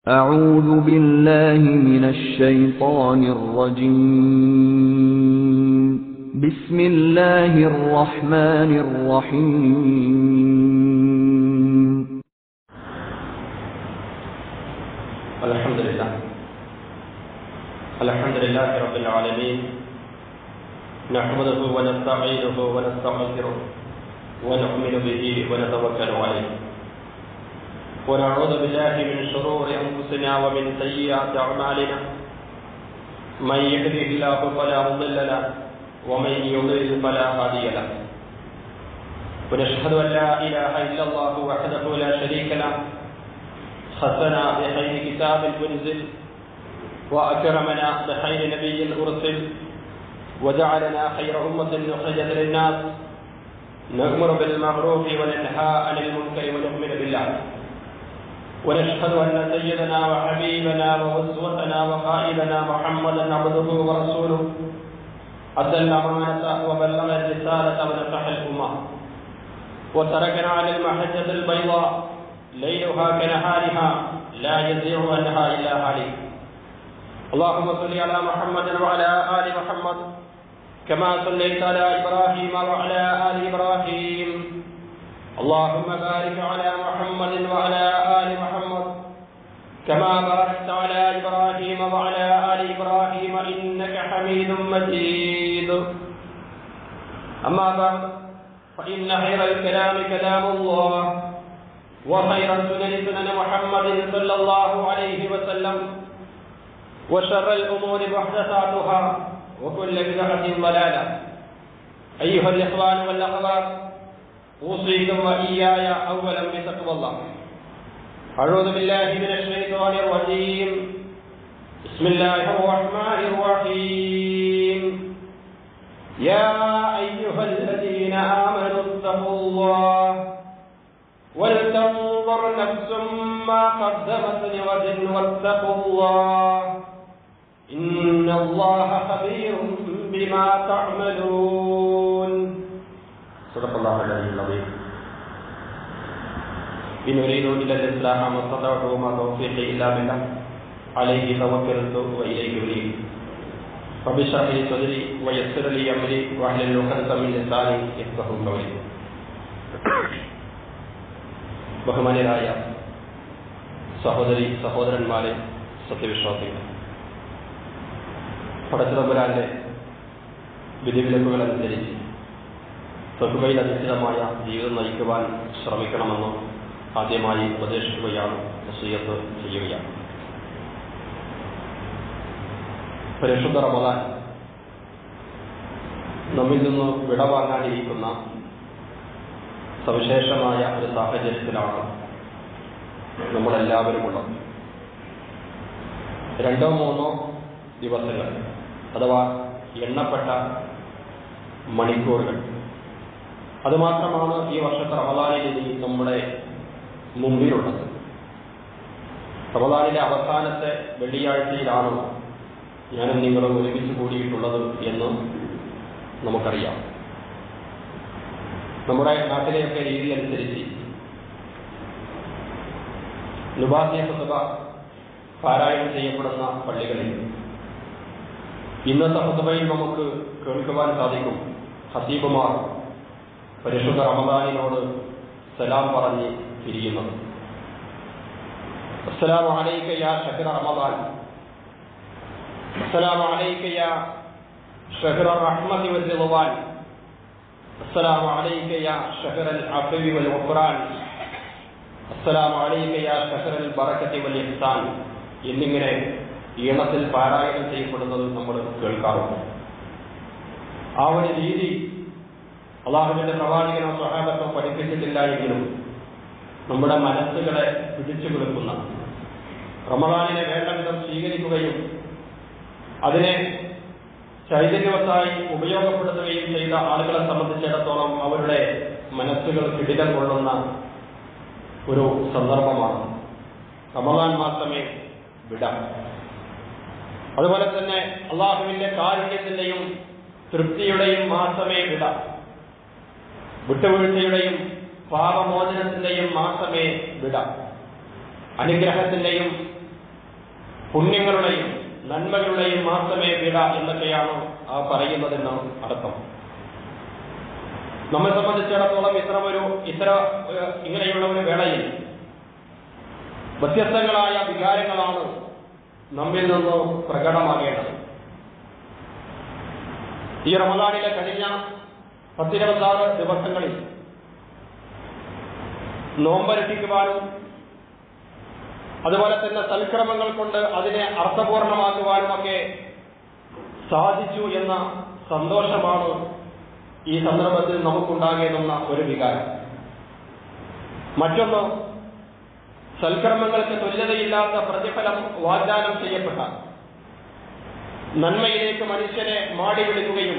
أعوذ بالله من الشيطان الرجيم بسم الله الرحمن الرحيم الحمد لله الحمد لله رب العالمين نحمده ونستعينه ونستغفره ونؤمن به ونتوكل عليه ونعوذ بالله من شرور انفسنا ومن سيئات اعمالنا من يهده الله فلا مضل له ومن يضلل فلا هادي له ونشهد ان لا اله الا الله وحده لا شريك له خصنا بخير كتاب انزل واكرمنا بخير نبي ارسل وجعلنا خير امه اخرجت للناس نامر بالمعروف وننهى عن المنكر ونؤمن بالله ونشهد ان سيدنا وحبيبنا واسوتنا وقائدنا محمدا عبده ورسوله ادى الامانه وبلغ الرساله ونصح الامه وتركنا على المحجه البيضاء ليلها كنهارها لا يزيغ عنها الا هالك اللهم صل على محمد وعلى ال محمد كما صليت على ابراهيم وعلى ال ابراهيم اللهم بارك على محمد وعلى ال محمد كما باركت على ابراهيم وعلى ال ابراهيم انك حميد مجيد اما بعد فان خير الكلام كلام الله وخير السنن سنن محمد صلى الله عليه وسلم وشر الامور محدثاتها وكل بدعه ضلاله ايها الاخوان والاخوات اوصيكم واياي اولا بتقوى الله اعوذ بالله من الشيطان الرجيم بسم الله الرحمن الرحيم يا ايها الذين امنوا اتقوا الله ولتنظر نفس ما قدمت لغد واتقوا الله إن الله خبير بما تعملون صدق الله العلي العظيم إن أريد إلا الإصلاح ما استطعت وما توفيقي إلا بالله عليه توكلت وإليه أريد رب اشرح لي صدري ويسر لي أمري واحلل عقدة من لساني يفقهوا قولي ബഹുമാന്യരായ സഹോദരി സഹോദരന്മാരെ സത്യവിശ്വാസികൾ പടച്ചിറമ്പുരാന്റെ വിധിവിലക്കുകൾ അനുസരിച്ച് തൊട്ടുകയിൽ അധിഷ്ഠിതമായ ജീവിതം നയിക്കുവാൻ ശ്രമിക്കണമെന്ന് ആദ്യമായി ഉപദേശിക്കുകയാണ് വസീയത്ത് ചെയ്യുകയാണ് പരിശുദ്ധ റമദാൻ നമ്മിൽ നിന്ന് വിടവാങ്ങാനിരിക്കുന്ന സവിശേഷമായ ഒരു സാഹചര്യത്തിലാണ് നമ്മളെല്ലാവരും ഉള്ളത് രണ്ടോ മൂന്നോ ദിവസങ്ങൾ അഥവാ എണ്ണപ്പെട്ട മണിക്കൂറുകൾ അതുമാത്രമാണ് ഈ വർഷത്തെ റമദാനിൽ ഇനി നമ്മുടെ മുമ്പിലുള്ളത് റമദാനിലെ അവസാനത്തെ വെള്ളിയാഴ്ചയിലാണ് ഞാനും നിങ്ങളും ഒരുമിച്ച് കൂടിയിട്ടുള്ളത് എന്ന് നമുക്കറിയാം നമ്മുടെ നാട്ടിലെയൊക്കെ രീതി അനുസരിച്ച് നുബാസിയ ഹുസബ പാരായണം ചെയ്യപ്പെടുന്ന പള്ളികളിൽ ഇന്നത്തെ ഹുസബയിൽ നമുക്ക് കേൾക്കുവാൻ സാധിക്കും ഹസീബുമാർ പരിശുദ്ധ റമദാനിനോട് സലാം പറഞ്ഞ് പിരിയുന്നത് അസ്സലാമു അലൈക യാ ഷഹ്റ റമദാൻ അസ്സലാമു അലൈക യാ ഷഹ്റ റഹ്മതി വൽ റിദ്വാൻ السلام عليك يا شهر العفو والغفران السلام عليك يا شهر البركة والإحسان എന്നിങ്ങനെ ഈണത്തിൽ പാരായണം ചെയ്യപ്പെടുന്നത് നമ്മൾ കേൾക്കാറുണ്ട് ആ ഒരു രീതി അള്ളാഹുവിന്റെ പ്രവാചകനോ സ്വഹാബത്തോ പഠിപ്പിച്ചിട്ടില്ല എങ്കിലും നമ്മുടെ മനസ്സുകളെ പിടിച്ചു കൊടുക്കുന്ന റമദാനിനെ വേണ്ട വിധം സ്വീകരിക്കുകയും അതിനെ ചൈതന്യവത്തായി ഉപയോഗപ്പെടുത്തുകയും ചെയ്ത ആളുകളെ സംബന്ധിച്ചിടത്തോളം അവരുടെ മനസ്സുകൾ കിടിലം കൊള്ളുന്ന ഒരു സന്ദർഭമാണ് റമദാൻ മാസമേ വിടാം അതുപോലെ തന്നെ അള്ളാഹുവിന്റെ കാരുണ്യത്തിന്റെയും തൃപ്തിയുടെയും മാസമേ വിടാം വിട്ടുവീഴ്ചയുടെയും പാപമോചനത്തിന്റെയും മാസമേ വിട അനുഗ്രഹത്തിന്റെയും പുണ്യങ്ങളുടെയും നന്മകളുടെയും മാത്രമേ വിട എന്നൊക്കെയാണ് ആ പറയുന്നതെന്ന് അർത്ഥം നമ്മെ സംബന്ധിച്ചിടത്തോളം ഇത്തരമൊരു ഇത്തര ഏഹ്, ഇങ്ങനെയുള്ള ഒരു വേളയിൽ വ്യത്യസ്തങ്ങളായ വികാരങ്ങളാണ് നമ്മിൽ നിന്ന് പ്രകടമാകേണ്ടത് ഈ റമദാനിലെ കഴിഞ്ഞ പത്തിരുപത്താറ് ദിവസങ്ങളിൽ നോമ്പരട്ടിക്കുവാനും അതുപോലെ തന്നെ സൽക്രമങ്ങൾ കൊണ്ട് അതിനെ അർത്ഥപൂർണമാക്കുവാനുമൊക്കെ സാധിച്ചു എന്ന സന്തോഷമാണ് ഈ സന്ദർഭത്തിൽ നമുക്കുണ്ടാകേണ്ടുന്ന ഒരു വികാരം മറ്റൊന്ന് സൽക്കർമ്മങ്ങൾക്ക് തുല്യതയില്ലാത്ത പ്രതിഫലം വാഗ്ദാനം ചെയ്യപ്പെട്ട നന്മയിലേക്ക് മനുഷ്യനെ മാടി വിളിക്കുകയും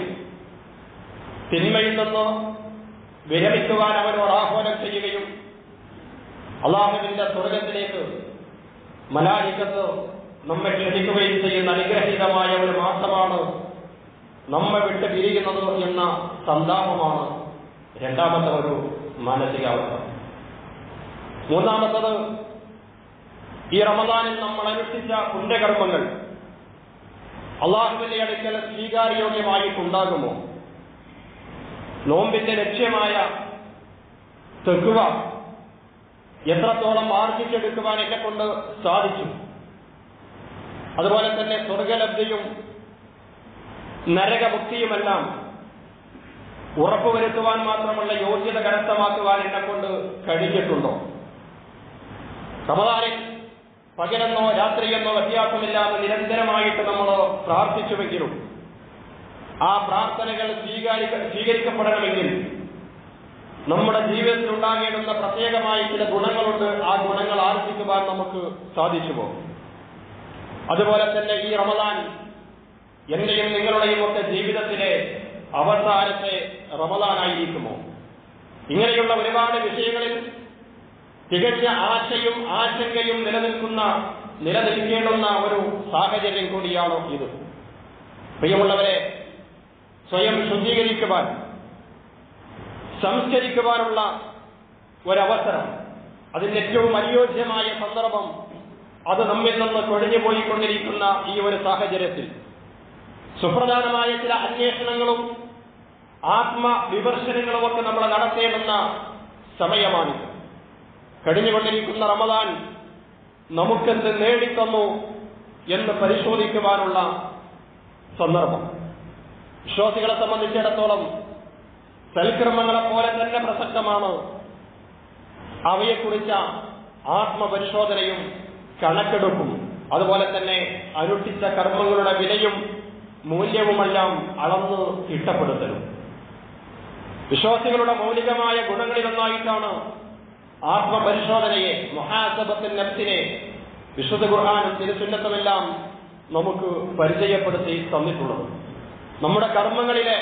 തിന്മയിൽ നിന്ന് വിരമിക്കുവാൻ അവനോട് ആഹ്വാനം ചെയ്യുകയും അള്ളാഹുവിന്റെ സ്വർഗത്തിലേക്ക് മലാലിക്കത്ത് നമ്മെ ക്ഷണിക്കുകയും ചെയ്യുന്ന അനുഗ്രഹീതമായ ഒരു മാസമാണ് നമ്മെ വിട്ട് പിരിയുന്നത് എന്ന സന്താപമാണ് രണ്ടാമത്തെ ഒരു മാനസികാവസ്ഥ മൂന്നാമത്തത് ഈ റമദാനിൽ നമ്മൾ അനുഷ്ഠിച്ച പുണ്യകർമ്മങ്ങൾ അള്ളാഹുവിന്റെ അടുക്കൽ സ്വീകാര്യോഗ്യമായിട്ടുണ്ടാകുമോ നോമ്പിന്റെ ലക്ഷ്യമായ തെക്കുക എത്രത്തോളം ആർജിച്ചെടുക്കുവാൻ എന്നെ കൊണ്ട് സാധിച്ചു അതുപോലെ തന്നെ സ്വർഗലബ്ധിയും നരകമുക്തിയുമെല്ലാം ഉറപ്പുവരുത്തുവാൻ മാത്രമുള്ള യോഗ്യത കരസ്ഥമാക്കുവാൻ എന്നെ കൊണ്ട് കഴിഞ്ഞിട്ടുണ്ടോ റമദാനിൽ പകലെന്നോ രാത്രിയെന്നോ വ്യത്യാസമില്ലാതെ നിരന്തരമായിട്ട് നമ്മൾ പ്രാർത്ഥിച്ചുവെങ്കിലും ആ പ്രാർത്ഥനകൾ സ്വീകാരി സ്വീകരിക്കപ്പെടണമെങ്കിൽ നമ്മുടെ ജീവിതത്തിൽ ഉണ്ടാകേണ്ടുന്ന പ്രത്യേകമായ ചില ഗുണങ്ങളുണ്ട് ആ ഗുണങ്ങൾ ആർജിക്കുവാൻ നമുക്ക് സാധിച്ചുമോ അതുപോലെ തന്നെ ഈ റമദാൻ എന്റെയും നിങ്ങളുടെയും ഒക്കെ ജീവിതത്തിലെ അവസാനത്തെ റമദാനായിരിക്കുമോ ഇങ്ങനെയുള്ള ഒരുപാട് വിഷയങ്ങളിൽ തികച്ച ആശയും ആശങ്കയും നിലനിൽക്കുന്ന നിലനിൽക്കേണ്ടുന്ന ഒരു സാഹചര്യം കൂടിയാണ് ഇത് പ്രിയമുള്ളവരെ സ്വയം ശുദ്ധീകരിക്കുവാൻ സംസ്കരിക്കുവാനുള്ള ഒരവസരം അതിന്റെ ഏറ്റവും അനുയോജ്യമായ സന്ദർഭം അത് നമ്മിൽ നിന്ന് കൊഴിഞ്ഞു പോയിക്കൊണ്ടിരിക്കുന്ന ഈ ഒരു സാഹചര്യത്തിൽ സുപ്രധാനമായ ചില അന്വേഷണങ്ങളും ആത്മവിമർശനങ്ങളും ഒക്കെ നമ്മൾ നടത്തേണ്ടുന്ന സമയമാണിത് കഴിഞ്ഞുകൊണ്ടിരിക്കുന്ന റമദാൻ നമുക്കെന്ത് നേടിത്തന്നു എന്ന് പരിശോധിക്കുവാനുള്ള സന്ദർഭം വിശ്വാസികളെ സംബന്ധിച്ചിടത്തോളം സൽക്രമങ്ങളെ പോലെ തന്നെ പ്രസക്തമാണ് അവയെക്കുറിച്ച ആത്മപരിശോധനയും കണക്കെടുപ്പും അതുപോലെ തന്നെ അനുഷ്ഠിച്ച കർമ്മങ്ങളുടെ വിലയും മൂല്യവുമെല്ലാം അളന്ന് തിട്ടപ്പെടുത്തലും വിശ്വാസികളുടെ മൗലികമായ ഗുണങ്ങളിലൊന്നായിട്ടാണ് ആത്മപരിശോധനയെ മഹാസഭത്തിൻ നഫ്സിനെ വിശുദ്ധ ഖുർആാനും തിരുസുന്നത്തുമെല്ലാം നമുക്ക് പരിചയപ്പെടുത്തി തന്നിട്ടുള്ളത് നമ്മുടെ കർമ്മങ്ങളിലെ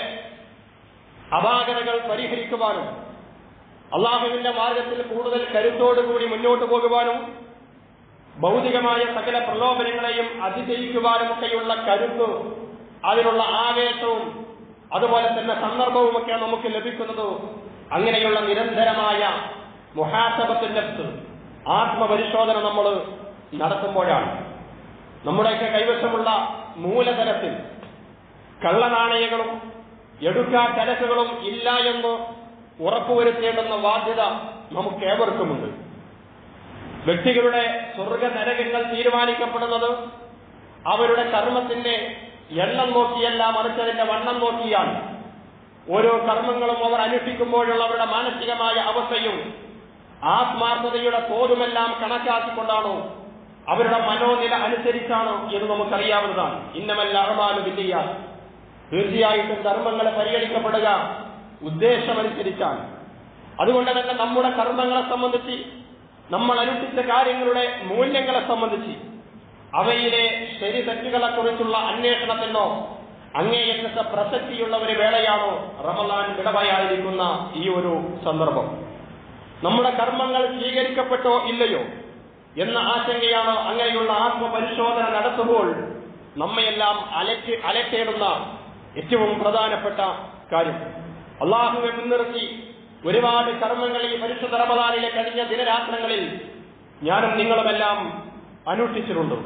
അപാകതകൾ പരിഹരിക്കുവാനും അള്ളാഹുവിന്റെ മാർഗത്തിൽ കൂടുതൽ കരുത്തോടുകൂടി മുന്നോട്ട് പോകുവാനും ഭൗതികമായ സകല പ്രലോഭനങ്ങളെയും അതിജയിക്കുവാനുമൊക്കെയുള്ള കരുത്ത് അതിനുള്ള ആവേശവും അതുപോലെ തന്നെ സന്ദർഭവുമൊക്കെ നമുക്ക് ലഭിക്കുന്നത് അങ്ങനെയുള്ള നിരന്തരമായ മുഹാസബത്തിന്റെ ആത്മപരിശോധന നമ്മൾ നടത്തുമ്പോഴാണ് നമ്മുടെയൊക്കെ കൈവശമുള്ള മൂലധനത്തിൽ കള്ളനാണയങ്ങളും എടുക്കാച്ചരക്കുകളും ഇല്ല എന്ന് ഉറപ്പുവരുത്തേണ്ടുന്ന ബാധ്യത നമുക്ക് ഏവർക്കുമുണ്ട് വ്യക്തികളുടെ സ്വർഗ നരകങ്ങൾ തീരുമാനിക്കപ്പെടുന്നത് അവരുടെ കർമ്മത്തിന്റെ എണ്ണം നോക്കിയല്ല മറിച്ച് അതിന്റെ വണ്ണം നോക്കിയാണ് ഓരോ കർമ്മങ്ങളും അവർ അനുഷ്ഠിക്കുമ്പോഴുള്ള അവരുടെ മാനസികമായ അവസ്ഥയും ആത്മാർത്ഥതയുടെ തോതുമെല്ലാം കണക്കാക്കിക്കൊണ്ടാണ് അവരുടെ മനോനില അനുസരിച്ചാണ് എന്ന് നമുക്കറിയാവുന്നതാണ് ഇന്നമല്ല അഹമാനു വില്ലിയ തീർച്ചയായിട്ടും ധർമ്മങ്ങളെ പരിഗണിക്കപ്പെടുക ഉദ്ദേശമനുസരിച്ചാണ് അതുകൊണ്ട് തന്നെ നമ്മുടെ കർമ്മങ്ങളെ സംബന്ധിച്ച് നമ്മൾ അനുഷ്ഠിച്ച കാര്യങ്ങളുടെ മൂല്യങ്ങളെ സംബന്ധിച്ച് അവയിലെ ശരി തെറ്റുകളെ കുറിച്ചുള്ള അന്വേഷണത്തിനോ അങ്ങേയറ്റത്തെ പ്രസക്തിയുള്ള ഒരു വേളയാണോ റമദാൻ വിടവയായിരിക്കുന്ന ഈ ഒരു സന്ദർഭം നമ്മുടെ കർമ്മങ്ങൾ സ്വീകരിക്കപ്പെട്ടോ ഇല്ലയോ എന്ന ആശങ്കയാണോ അങ്ങനെയുള്ള ആത്മപരിശോധന നടത്തുമ്പോൾ നമ്മയെല്ലാം അലറ്റ് അലട്ടേടുന്ന ഏറ്റവും പ്രധാനപ്പെട്ട കാര്യം അള്ളാഹുവെ മുൻനിർത്തി ഒരുപാട് കർമ്മങ്ങൾ ഈ പരിശുദ്ധ റമദാനിലെ കഴിഞ്ഞ ദിനരാത്രങ്ങളിൽ ഞാനും നിങ്ങളുമെല്ലാം അനുഷ്ഠിച്ചിട്ടുണ്ട്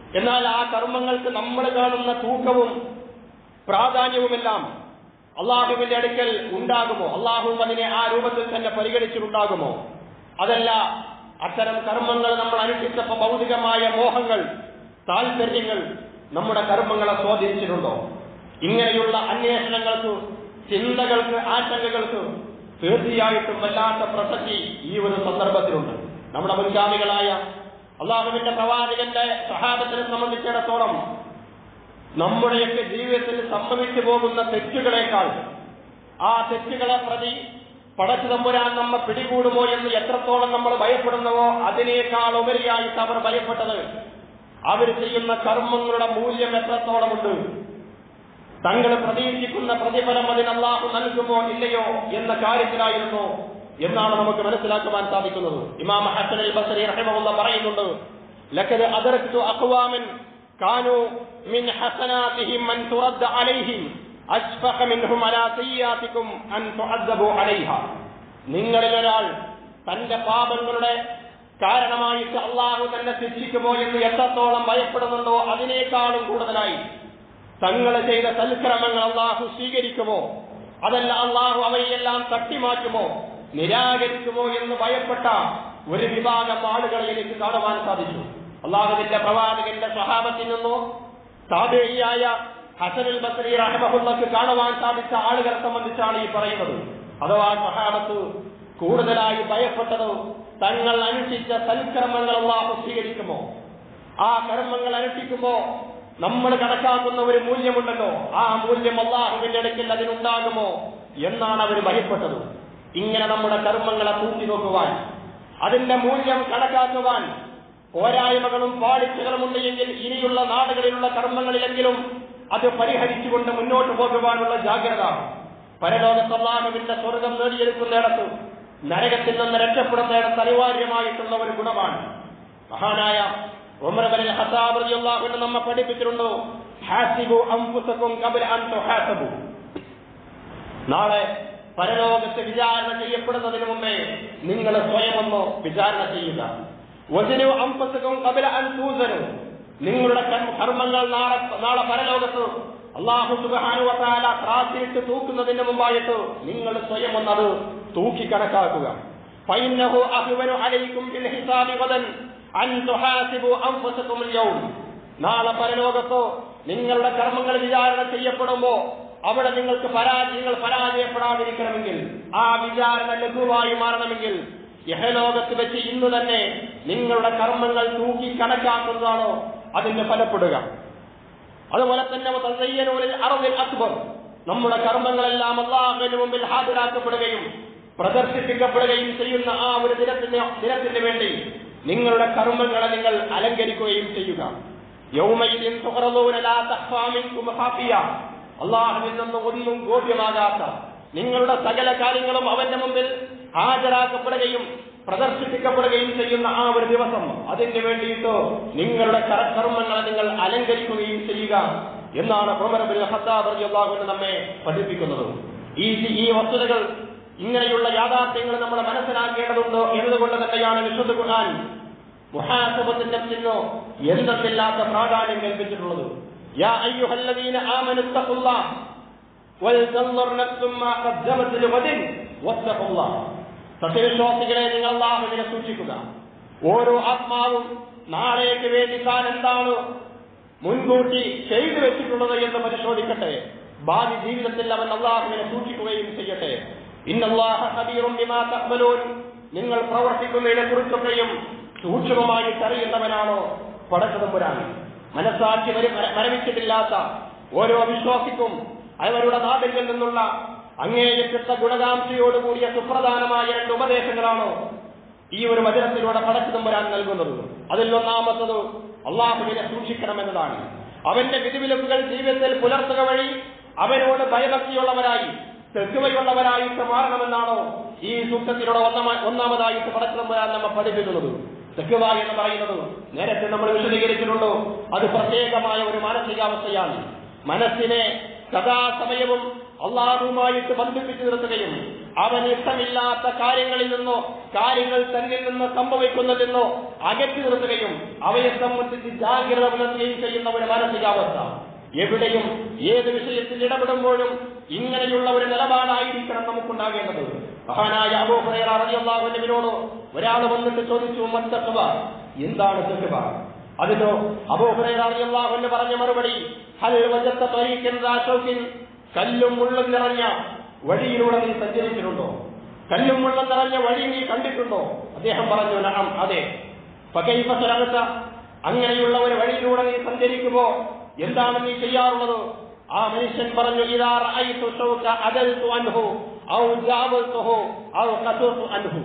എന്നാൽ ആ കർമ്മങ്ങൾക്ക് നമ്മൾ കാണുന്ന തൂക്കവും പ്രാധാന്യവുമെല്ലാം അള്ളാഹുവിന്റെ അടുക്കൽ ഉണ്ടാകുമോ അള്ളാഹു അതിനെ ആ രൂപത്തിൽ തന്നെ പരിഗണിച്ചിട്ടുണ്ടാകുമോ അതല്ല അത്തരം കർമ്മങ്ങൾ നമ്മൾ അനുഷ്ഠിച്ചപ്പോ ഭൗതികമായ മോഹങ്ങൾ താല്പര്യങ്ങൾ നമ്മുടെ കർമ്മങ്ങളെ സ്വാധീനിച്ചിട്ടുണ്ടോ ഇങ്ങനെയുള്ള അന്വേഷണങ്ങൾക്ക് ചിന്തകൾക്ക് ആശങ്കകൾക്ക് തീർച്ചയായിട്ടും വല്ലാത്ത പ്രസക്തി ഈ ഒരു സന്ദർഭത്തിലുണ്ട് നമ്മുടെ മുൻഗാമികളായ അള്ളാഹുവിന്റെ പ്രവാചകന്റെ സഹാബത്തിനെ സംബന്ധിച്ചിടത്തോളം നമ്മുടെയൊക്കെ ജീവിതത്തിൽ സംഭവിച്ചു പോകുന്ന തെറ്റുകളേക്കാൾ ആ തെറ്റുകളെ പ്രതി പടച്ചു തമ്പുരാൻ നമ്മെ പിടികൂടുമോ എന്ന് എത്രത്തോളം നമ്മൾ ഭയപ്പെടുന്നുവോ അതിനേക്കാൾ ഉപരിയായിട്ട് അവർ ഭയപ്പെട്ടത് അവർ ചെയ്യുന്ന കർമ്മങ്ങളുടെ മൂല്യം എത്രത്തോളമുണ്ട് തങ്ങൾ പ്രതീക്ഷിക്കുന്ന പ്രതിഫലം അതിന് അള്ളാഹു നൽകുമോ ഇല്ലയോ എന്ന കാര്യത്തിലായിരുന്നു എന്നാണ് നമുക്ക് മനസ്സിലാക്കുവാൻ സാധിക്കുന്നത് ഇമാം ഹസൻ അൽ ബസരി റഹിമഹുള്ള പറയുന്നുണ്ട് ലക്കത് അദർക്തു അഖ്വാമൻ കാനു മിൻ ഹസനാതിഹിം മൻ തുറദ്ദ അലൈഹിം അഷ്ഫഖ മിൻഹും അലാ സയ്യാതികും അൻ തുഅദ്ദബു അലൈഹ നിങ്ങളിൽ ഒരാൾ തന്റെ പാപങ്ങളുടെ കാരണമായിട്ട് അള്ളാഹു തന്നെ ശിക്ഷിക്കുമോ എന്ന് എത്രത്തോളം ഭയപ്പെടുന്നുണ്ടോ അതിനേക്കാളും കൂടുതലായി തങ്ങൾ ചെയ്ത സൽക്രമങ്ങൾ അള്ളാഹു സ്വീകരിക്കുമോ അതല്ല അള്ളാഹു അവയെല്ലാം തട്ടിമാറ്റുമോ നിരാകരിക്കുമോ എന്ന് ഭയപ്പെട്ട ഒരു വിഭാഗം ആളുകളെ എനിക്ക് കാണുവാൻ സാധിച്ചു അള്ളാഹുവിന്റെ പ്രവാചകന്റെ സ്വഭാവത്തിൽ നിന്നോ താബേയായ ഹസനുൽ ബസരി റഹമഹുല്ലക്ക് കാണുവാൻ സാധിച്ച ആളുകളെ സംബന്ധിച്ചാണ് ഈ പറയുന്നത് അഥവാ സ്വഹാബത്ത് കൂടുതലായി ഭയപ്പെട്ടത് തങ്ങൾ അനുഷ്ഠിച്ച സൽക്കർമ്മങ്ങൾ അള്ളാഹു സ്വീകരിക്കുമോ ആ കർമ്മങ്ങൾ അനുഷ്ഠിക്കുമ്പോ നമ്മൾ കണക്കാക്കുന്ന ഒരു മൂല്യമുണ്ടല്ലോ ആ മൂല്യം അള്ളാഹുവിന്റെ അടുക്കൽ അതിനുണ്ടാകുമോ എന്നാണ് അവർ ഭയപ്പെട്ടത് ഇങ്ങനെ നമ്മുടെ കർമ്മങ്ങളെ തൂക്കി നോക്കുവാൻ അതിന്റെ മൂല്യം കണക്കാക്കുവാൻ പോരായ്മകളും പാളിച്ചകളും ഉണ്ടെങ്കിൽ ഇനിയുള്ള നാടുകളിലുള്ള കർമ്മങ്ങളിലെങ്കിലും അത് പരിഹരിച്ചുകൊണ്ട് മുന്നോട്ട് പോകുവാനുള്ള ജാഗ്രത പരലോകത്ത് അള്ളാഹുവിന്റെ സ്വർഗം നേടിയെടുക്കുന്നിടത്ത് നരകത്തിൽ നിന്ന് രക്ഷപ്പെടുന്നിടത്ത് അനിവാര്യമായിട്ടുള്ള ഒരു ഗുണമാണ് മഹാനായ ഉമർബനിൽ ഹസാബ് റളിയല്ലാഹു നമ്മെ പഠിപ്പിച്ചിട്ടുണ്ടോ ഹാസിബു അൻഫുസകും ഖബല അൻ തുഹാസബു നാളെ പരലോകത്ത് വിചാരണ ചെയ്യപ്പെടുന്നതിന് മുമ്പേ നിങ്ങൾ സ്വയം ഒന്ന് വിചാരണ ചെയ്യുക വജനു അംഫസകും ഖബല അൻ തൂസനു നിങ്ങളുടെ കർമ്മ- കർമ്മങ്ങൾ നാളെ നാളെ പരലോകത്ത് അള്ളാഹു സുബ്ഹാനഹു വ തആല ത്രാസിലിട്ട് തൂക്കുന്നതിന് മുമ്പായിട്ട് നിങ്ങൾ സ്വയം ഒന്നത് തൂക്കി കണക്കാക്കുക ഫൈന്നഹു അഹ്വനു അലൈക്കും ബിൽ ഹിസാബി ഗദൻ അൻ തുഹാസിബു അൻഫുസകും അൽ നാളെ പരലോകത്തോ നിങ്ങളുടെ കർമ്മങ്ങൾ വിചാരണ ചെയ്യപ്പെടുമ്പോ അവിടെ നിങ്ങൾക്ക് പരാജയ നിങ്ങൾ പരാജയപ്പെടാതിരിക്കണമെങ്കിൽ ആ വിചാരണ ലഘുവായി മാറണമെങ്കിൽ യഹലോകത്ത് വെച്ച് ഇന്ന് തന്നെ നിങ്ങളുടെ കർമ്മങ്ങൾ തൂക്കി കണക്കാക്കുന്നതാണോ അതിന് ഫലപ്പെടുക അതുപോലെ തന്നെ തസയ്യനൂരിൽ അറവിൽ അക്ബർ നമ്മുടെ കർമ്മങ്ങളെല്ലാം അള്ളാഹുവിന് മുമ്പിൽ ഹാജരാക്കപ്പെടുകയും പ്രദർശിപ്പിക്കപ്പെടുകയും ചെയ്യുന്ന ആ ഒരു ദിനത്തിന് ദിനത്തിന് വേണ്ടി നിങ്ങളുടെ കർമ്മങ്ങളെ നിങ്ങൾ അലങ്കരിക്കുകയും ചെയ്യുക യൗമയിലിൻ തുറന്നൂന ലാ തഖ്ഫാ മിൻകും ഖാഫിയ അള്ളാഹുവിൽ നിന്ന് ഒന്നും ഗോപ്യമാകാത്ത നിങ്ങളുടെ സകല കാര്യങ്ങളും അവന്റെ മുമ്പിൽ ഹാജരാക്കപ്പെടുകയും പ്രദർശിപ്പിക്കപ്പെടുകയും ചെയ്യുന്ന ആ ഒരു ദിവസം അതിന് വേണ്ടിയിട്ട് നിങ്ങളുടെ കര- കർമ്മങ്ങളെ നിങ്ങൾ അലങ്കരിക്കുകയും ചെയ്യുക എന്നാണ് പ്രമരബിൽ ഹത്താബ് റളിയല്ലാഹു അൻഹു നമ്മെ പഠിപ്പിക്കുന്നത് ഈ ഈ വസ്തുതകൾ ഇങ്ങനെയുള്ള യാഥാർത്ഥ്യങ്ങൾ നമ്മൾ മനസ്സിലാക്കേണ്ടതുണ്ട് എന്നതുകൊണ്ട് തന്നെയാണ് വിശുദ്ധ ഖുർആൻ മുഹാസബത്തിന്റെ ചിഹ്നോ എന്തെന്നില്ലാത്ത പ്രാധാന്യം കൽപ്പിച്ചിട്ടുള്ളത് യാ അയ്യുഹല്ലദീന ആമനു തഖുല്ലാഹ് വൽതൻദുർ നഫ്സും മാ ഖദ്ദമത് ലിഗദിൻ വത്തഖുല്ലാഹ് സത്യവിശ്വാസികളെ നിങ്ങൾ അള്ളാഹുവിനെ സൂക്ഷിക്കുക ഓരോ ആത്മാവും നാളേക്ക് വേണ്ടി താൻ എന്താണ് മുൻകൂട്ടി ചെയ്തു വെച്ചിട്ടുള്ളത് എന്ന് പരിശോധിക്കട്ടെ ഭാവി ജീവിതത്തിൽ അവൻ അള്ളാഹുവിനെ സൂക്ഷിക്കുകയും ചെയ്യട്ടെ ഇന്നല്ലാഹ ഖബീറും ബിമാ തഅമലൂൻ നിങ്ങൾ പ്രവർത്തിക്കുന്നതിനെ കുറിച്ചൊക്കെയും സൂക്ഷ്മമായി അറിയുന്നവനാണോ പടച്ചതമ്പുരാൻ മനസ്സാക്ഷി വരെ മരവിച്ചിട്ടില്ലാത്ത ഓരോ വിശ്വാസിക്കും അവരുടെ നാടുകളിൽ നിന്നുള്ള അങ്ങേയറ്റത്തെ ഗുണകാംക്ഷയോടുകൂടിയ സുപ്രധാനമായ രണ്ട് ഉപദേശങ്ങളാണ് ഈ ഒരു വചനത്തിലൂടെ പടച്ചതമ്പുരാൻ നൽകുന്നത് അതിൽ ഒന്നാമത്തത് അള്ളാഹുവിനെ സൂക്ഷിക്കണമെന്നതാണ് അവന്റെ വിധിവിലക്കുകൾ ജീവിതത്തിൽ പുലർത്തുക വഴി അവനോട് ഭയഭക്തിയുള്ളവരായി തെക്കുവയുള്ളവരായിട്ട് മാറണമെന്നാണോ ഈ സൂക്തത്തിലൂടെ ഒന്നാമ- ഒന്നാമതായിട്ട് പടച്ചതമ്പുരാൻ നമ്മെ പഠിപ്പിക്കുന്നത് തെക്കുവ എന്ന് പറയുന്നത് നേരത്തെ നമ്മൾ വിശദീകരിച്ചിട്ടുണ്ടോ അത് പ്രത്യേകമായ ഒരു മാനസികാവസ്ഥയാണ് മനസ്സിനെ സദാസമയവും അള്ളാഹുമായിട്ട് ബന്ധിപ്പിച്ചു നിർത്തുകയും അവന് ഇഷ്ടമില്ലാത്ത കാര്യങ്ങളിൽ നിന്നോ കാര്യങ്ങൾ തന്നിൽ നിന്ന് സംഭവിക്കുന്നതെന്നോ അകറ്റി നിർത്തുകയും അവയെ സംബന്ധിച്ച് ജാഗ്രത പുലർത്തുകയും ചെയ്യുന്ന ഒരു മാനസികാവസ്ഥ എവിടെയും ഏത് വിഷയത്തിൽ ഇടപെടുമ്പോഴും ഇങ്ങനെയുള്ള ഒരു നിലപാടായിരിക്കണം നമുക്കുണ്ടാകേണ്ടത് മഹാനായ അബോഹുറേറിയാഹുവിനോട് ഒരാൾ വന്നിട്ട് ചോദിച്ചു മത്തക്കുവ എന്താണ് തെക്കുവ അതിനോ അബോഹുറേറിയാഹുവിന് പറഞ്ഞ മറുപടി ഹൽ വജത്ത ത്വരീഖിൻ ദാ ശൗക്കിൻ കല്ലും മുള്ളും നിറഞ്ഞ വഴിയിലൂടെ നീ സഞ്ചരിച്ചിട്ടുണ്ടോ കല്ലും മുള്ളും നിറഞ്ഞ വഴി നീ കണ്ടിട്ടുണ്ടോ അദ്ദേഹം പറഞ്ഞു നഅം അതെ ഫകൈഫ സലമത അങ്ങനെയുള്ള ഒരു വഴിയിലൂടെ നീ സഞ്ചരിക്കുമ്പോ എന്താണ് നീ ചെയ്യാറുള്ളത് ആ മനുഷ്യൻ പറഞ്ഞു ഇതാ റഅയ്തു ശൗക അദൽതു അൻഹു ഔ ജാവൽതുഹു ഔ ഖതുതു അൻഹു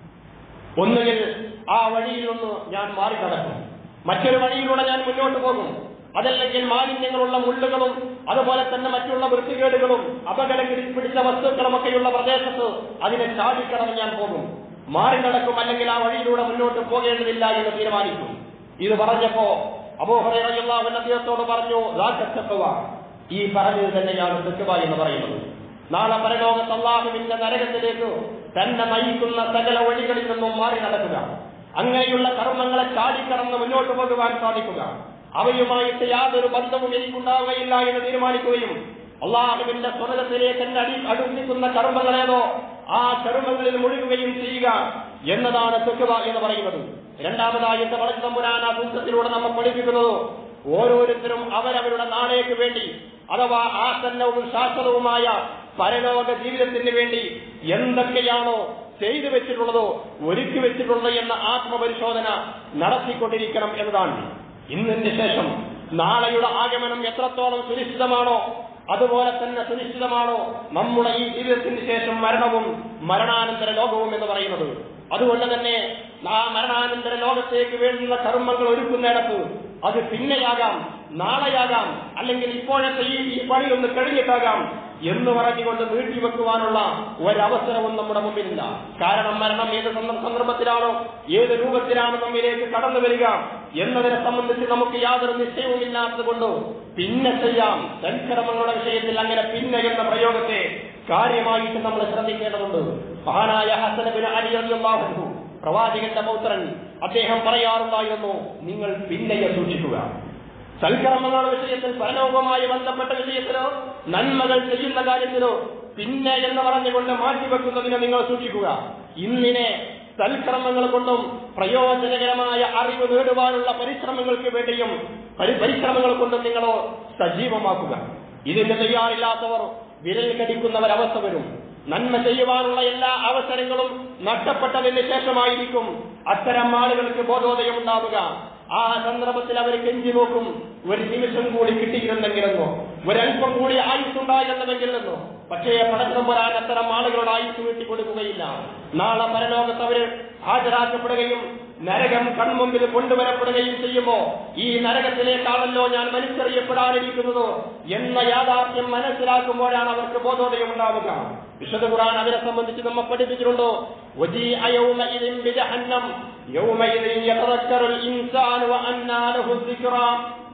ഒന്നുകിൽ ആ വഴിയിൽ നിന്ന് ഞാൻ മാറി കടക്കും മറ്റൊരു വഴിയിലൂടെ ഞാൻ മുന്നോട്ട് പോകും അതല്ലെങ്കിൽ മാലിന്യങ്ങളുള്ള മുള്ളുകളും അതുപോലെ തന്നെ മറ്റുള്ള വൃത്തികേടുകളും അപകടങ്ങളിൽ പിടിച്ച വസ്തുക്കളുമൊക്കെയുള്ള പ്രദേശത്ത് അതിനെ ചാടിക്കടന്ന് ഞാൻ പോകും മാറി നടക്കും അല്ലെങ്കിൽ ആ വഴിയിലൂടെ മുന്നോട്ട് പോകേണ്ടതില്ല എന്ന് തീരുമാനിക്കും ഇത് പറഞ്ഞപ്പോ അബോഹറയുള്ളവൻ അദ്ദേഹത്തോട് പറഞ്ഞു "ദാക്കത്തഖ്വ." ഈ പറഞ്ഞത് തന്നെയാണ് തെക്കുവ എന്ന് പറയുന്നത് നാളെ പരലോകത്ത് അള്ളാഹുവിന്റെ നരകത്തിലേക്ക് തന്നെ നയിക്കുന്ന സകല വഴികളിൽ നിന്നും മാറി നടക്കുക അങ്ങനെയുള്ള കർമ്മങ്ങളെ ചാടിക്കടന്ന് മുന്നോട്ട് പോകുവാൻ സാധിക്കുക അവയുമായിട്ട് യാതൊരു ബന്ധവും എനിക്കുണ്ടാവുകയില്ല എന്ന് തീരുമാനിക്കുകയും അള്ളാഹുവിന്റെ സ്വർഗത്തിലേക്ക് എന്നെ അടി അടുപ്പിക്കുന്ന കർമ്മങ്ങളേതോ ആ കർമ്മങ്ങളിൽ മുഴുകുകയും ചെയ്യുക എന്നതാണ് തെക്കുവ എന്ന് പറയുന്നത് രണ്ടാമതായിട്ട് വളരെ തമ്പുരാൻ ആ പുസ്തകത്തിലൂടെ നമ്മൾ പഠിപ്പിക്കുന്നത് ഓരോരുത്തരും അവരവരുടെ നാളേക്ക് വേണ്ടി അഥവാ ആസന്നവും ശാശ്വതവുമായ പരലോക ജീവിതത്തിന് വേണ്ടി എന്തൊക്കെയാണോ ചെയ്തു വെച്ചിട്ടുള്ളതോ ഒരുക്കി വെച്ചിട്ടുള്ളത് എന്ന ആത്മപരിശോധന നടത്തിക്കൊണ്ടിരിക്കണം എന്നതാണ് ഇന്നിന് ശേഷം നാളെയുടെ ആഗമനം എത്രത്തോളം സുനിശ്ചിതമാണോ അതുപോലെ തന്നെ സുനിശ്ചിതമാണോ നമ്മുടെ ഈ ജീവിതത്തിന് ശേഷം മരണവും മരണാനന്തര ലോകവും എന്ന് പറയുന്നത് അതുകൊണ്ട് തന്നെ ആ മരണാനന്തര ലോകത്തേക്ക് വേണ്ടുന്ന കർമ്മങ്ങൾ ഒരുക്കുന്നിടത്ത് അത് പിന്നെയാകാം നാളെയാകാം അല്ലെങ്കിൽ ഇപ്പോഴത്തെ ഈ ഈ പണി ഒന്ന് കഴിഞ്ഞിട്ടാകാം എന്ന് പറഞ്ഞുകൊണ്ട് നീട്ടിവെക്കുവാനുള്ള ഒരവസരവും നമ്മുടെ മുമ്പിലില്ല കാരണം മരണം ഏത് സന്ദ- സന്ദർഭത്തിലാണോ ഏത് രൂപത്തിലാണ് നമ്മിലേക്ക് കടന്നു വരിക എന്നതിനെ സംബന്ധിച്ച് നമുക്ക് യാതൊരു നിശ്ചയവുമില്ലാത്തത് കൊണ്ട് പിന്നെ ചെയ്യാം സൽക്കർമ്മങ്ങളുടെ വിഷയത്തിൽ അങ്ങനെ പിന്നെ എന്ന പ്രയോഗത്തെ കാര്യമായിട്ട് നമ്മൾ ശ്രദ്ധിക്കേണ്ടതുണ്ട് മഹാനായ ഹസനബിന് അലി റളിയല്ലാഹു അൻഹു പ്രവാചകന്റെ പൗത്രൻ അദ്ദേഹം പറയാറുണ്ടായിരുന്നു നിങ്ങൾ പിന്നെയെ സൂക്ഷിക്കുക സൽക്കർമ്മങ്ങളുടെ വിഷയത്തിൽ പരലോകവുമായി ബന്ധപ്പെട്ട വിഷയത്തിലോ നന്മകൾ ചെയ്യുന്ന കാര്യത്തിലോ പിന്നെ എന്ന് പറഞ്ഞുകൊണ്ട് മാറ്റിവെക്കുന്നതിനെ നിങ്ങൾ സൂക്ഷിക്കുക ഇന്നിനെ സൽക്കർമ്മങ്ങൾ കൊണ്ടും പ്രയോജനകരമായ അറിവ് നേടുവാനുള്ള പരിശ്രമങ്ങൾക്ക് വേണ്ടിയും പരി- പരിശ്രമങ്ങൾ കൊണ്ടും നിങ്ങൾ സജീവമാക്കുക ഇതിന് തയ്യാറില്ലാത്തവർ വിരൽ കടിക്കുന്നവരവസ്ഥ വരും നന്മ ചെയ്യുവാനുള്ള എല്ലാ അവസരങ്ങളും നഷ്ടപ്പെട്ടതിന് ശേഷമായിരിക്കും അത്തരം ആളുകൾക്ക് ബോധോദയം ഉണ്ടാവുക ആ സന്ദർഭത്തിൽ അവർ കെഞ്ചി നോക്കും ഒരു നിമിഷം കൂടി കിട്ടിയിരുന്നെങ്കിലെന്നോ ഒരല്പം കൂടി ആയുസ്സുണ്ടായിരുന്നെങ്കിലെന്നോ പക്ഷേ പടക്കം വരാൻ അത്തരം ആളുകളുടെ ആയുസ് വീട്ടി കൊടുക്കുകയില്ല നാളെ പരലോകത്ത് അവര് ഹാജരാക്കപ്പെടുകയും നരകം കൺമുമ്പിൽ കൊണ്ടുവരപ്പെടുകയും ചെയ്യുമ്പോ ഈ നരകത്തിലേക്കാണല്ലോ ഞാൻ വലിച്ചെറിയപ്പെടാനിരിക്കുന്നത് എന്ന യാഥാർത്ഥ്യം മനസ്സിലാക്കുമ്പോഴാണ് അവർക്ക് ബോധോദയം ഉണ്ടാവുക വിശുദ്ധ ഖുർആൻ അവരെ സംബന്ധിച്ച് നമ്മെ പഠിപ്പിച്ചിട്ടുണ്ടോ وجيء يومئذ بجهنم يومئذ يتذكر الإنسان وأنى له الذكرى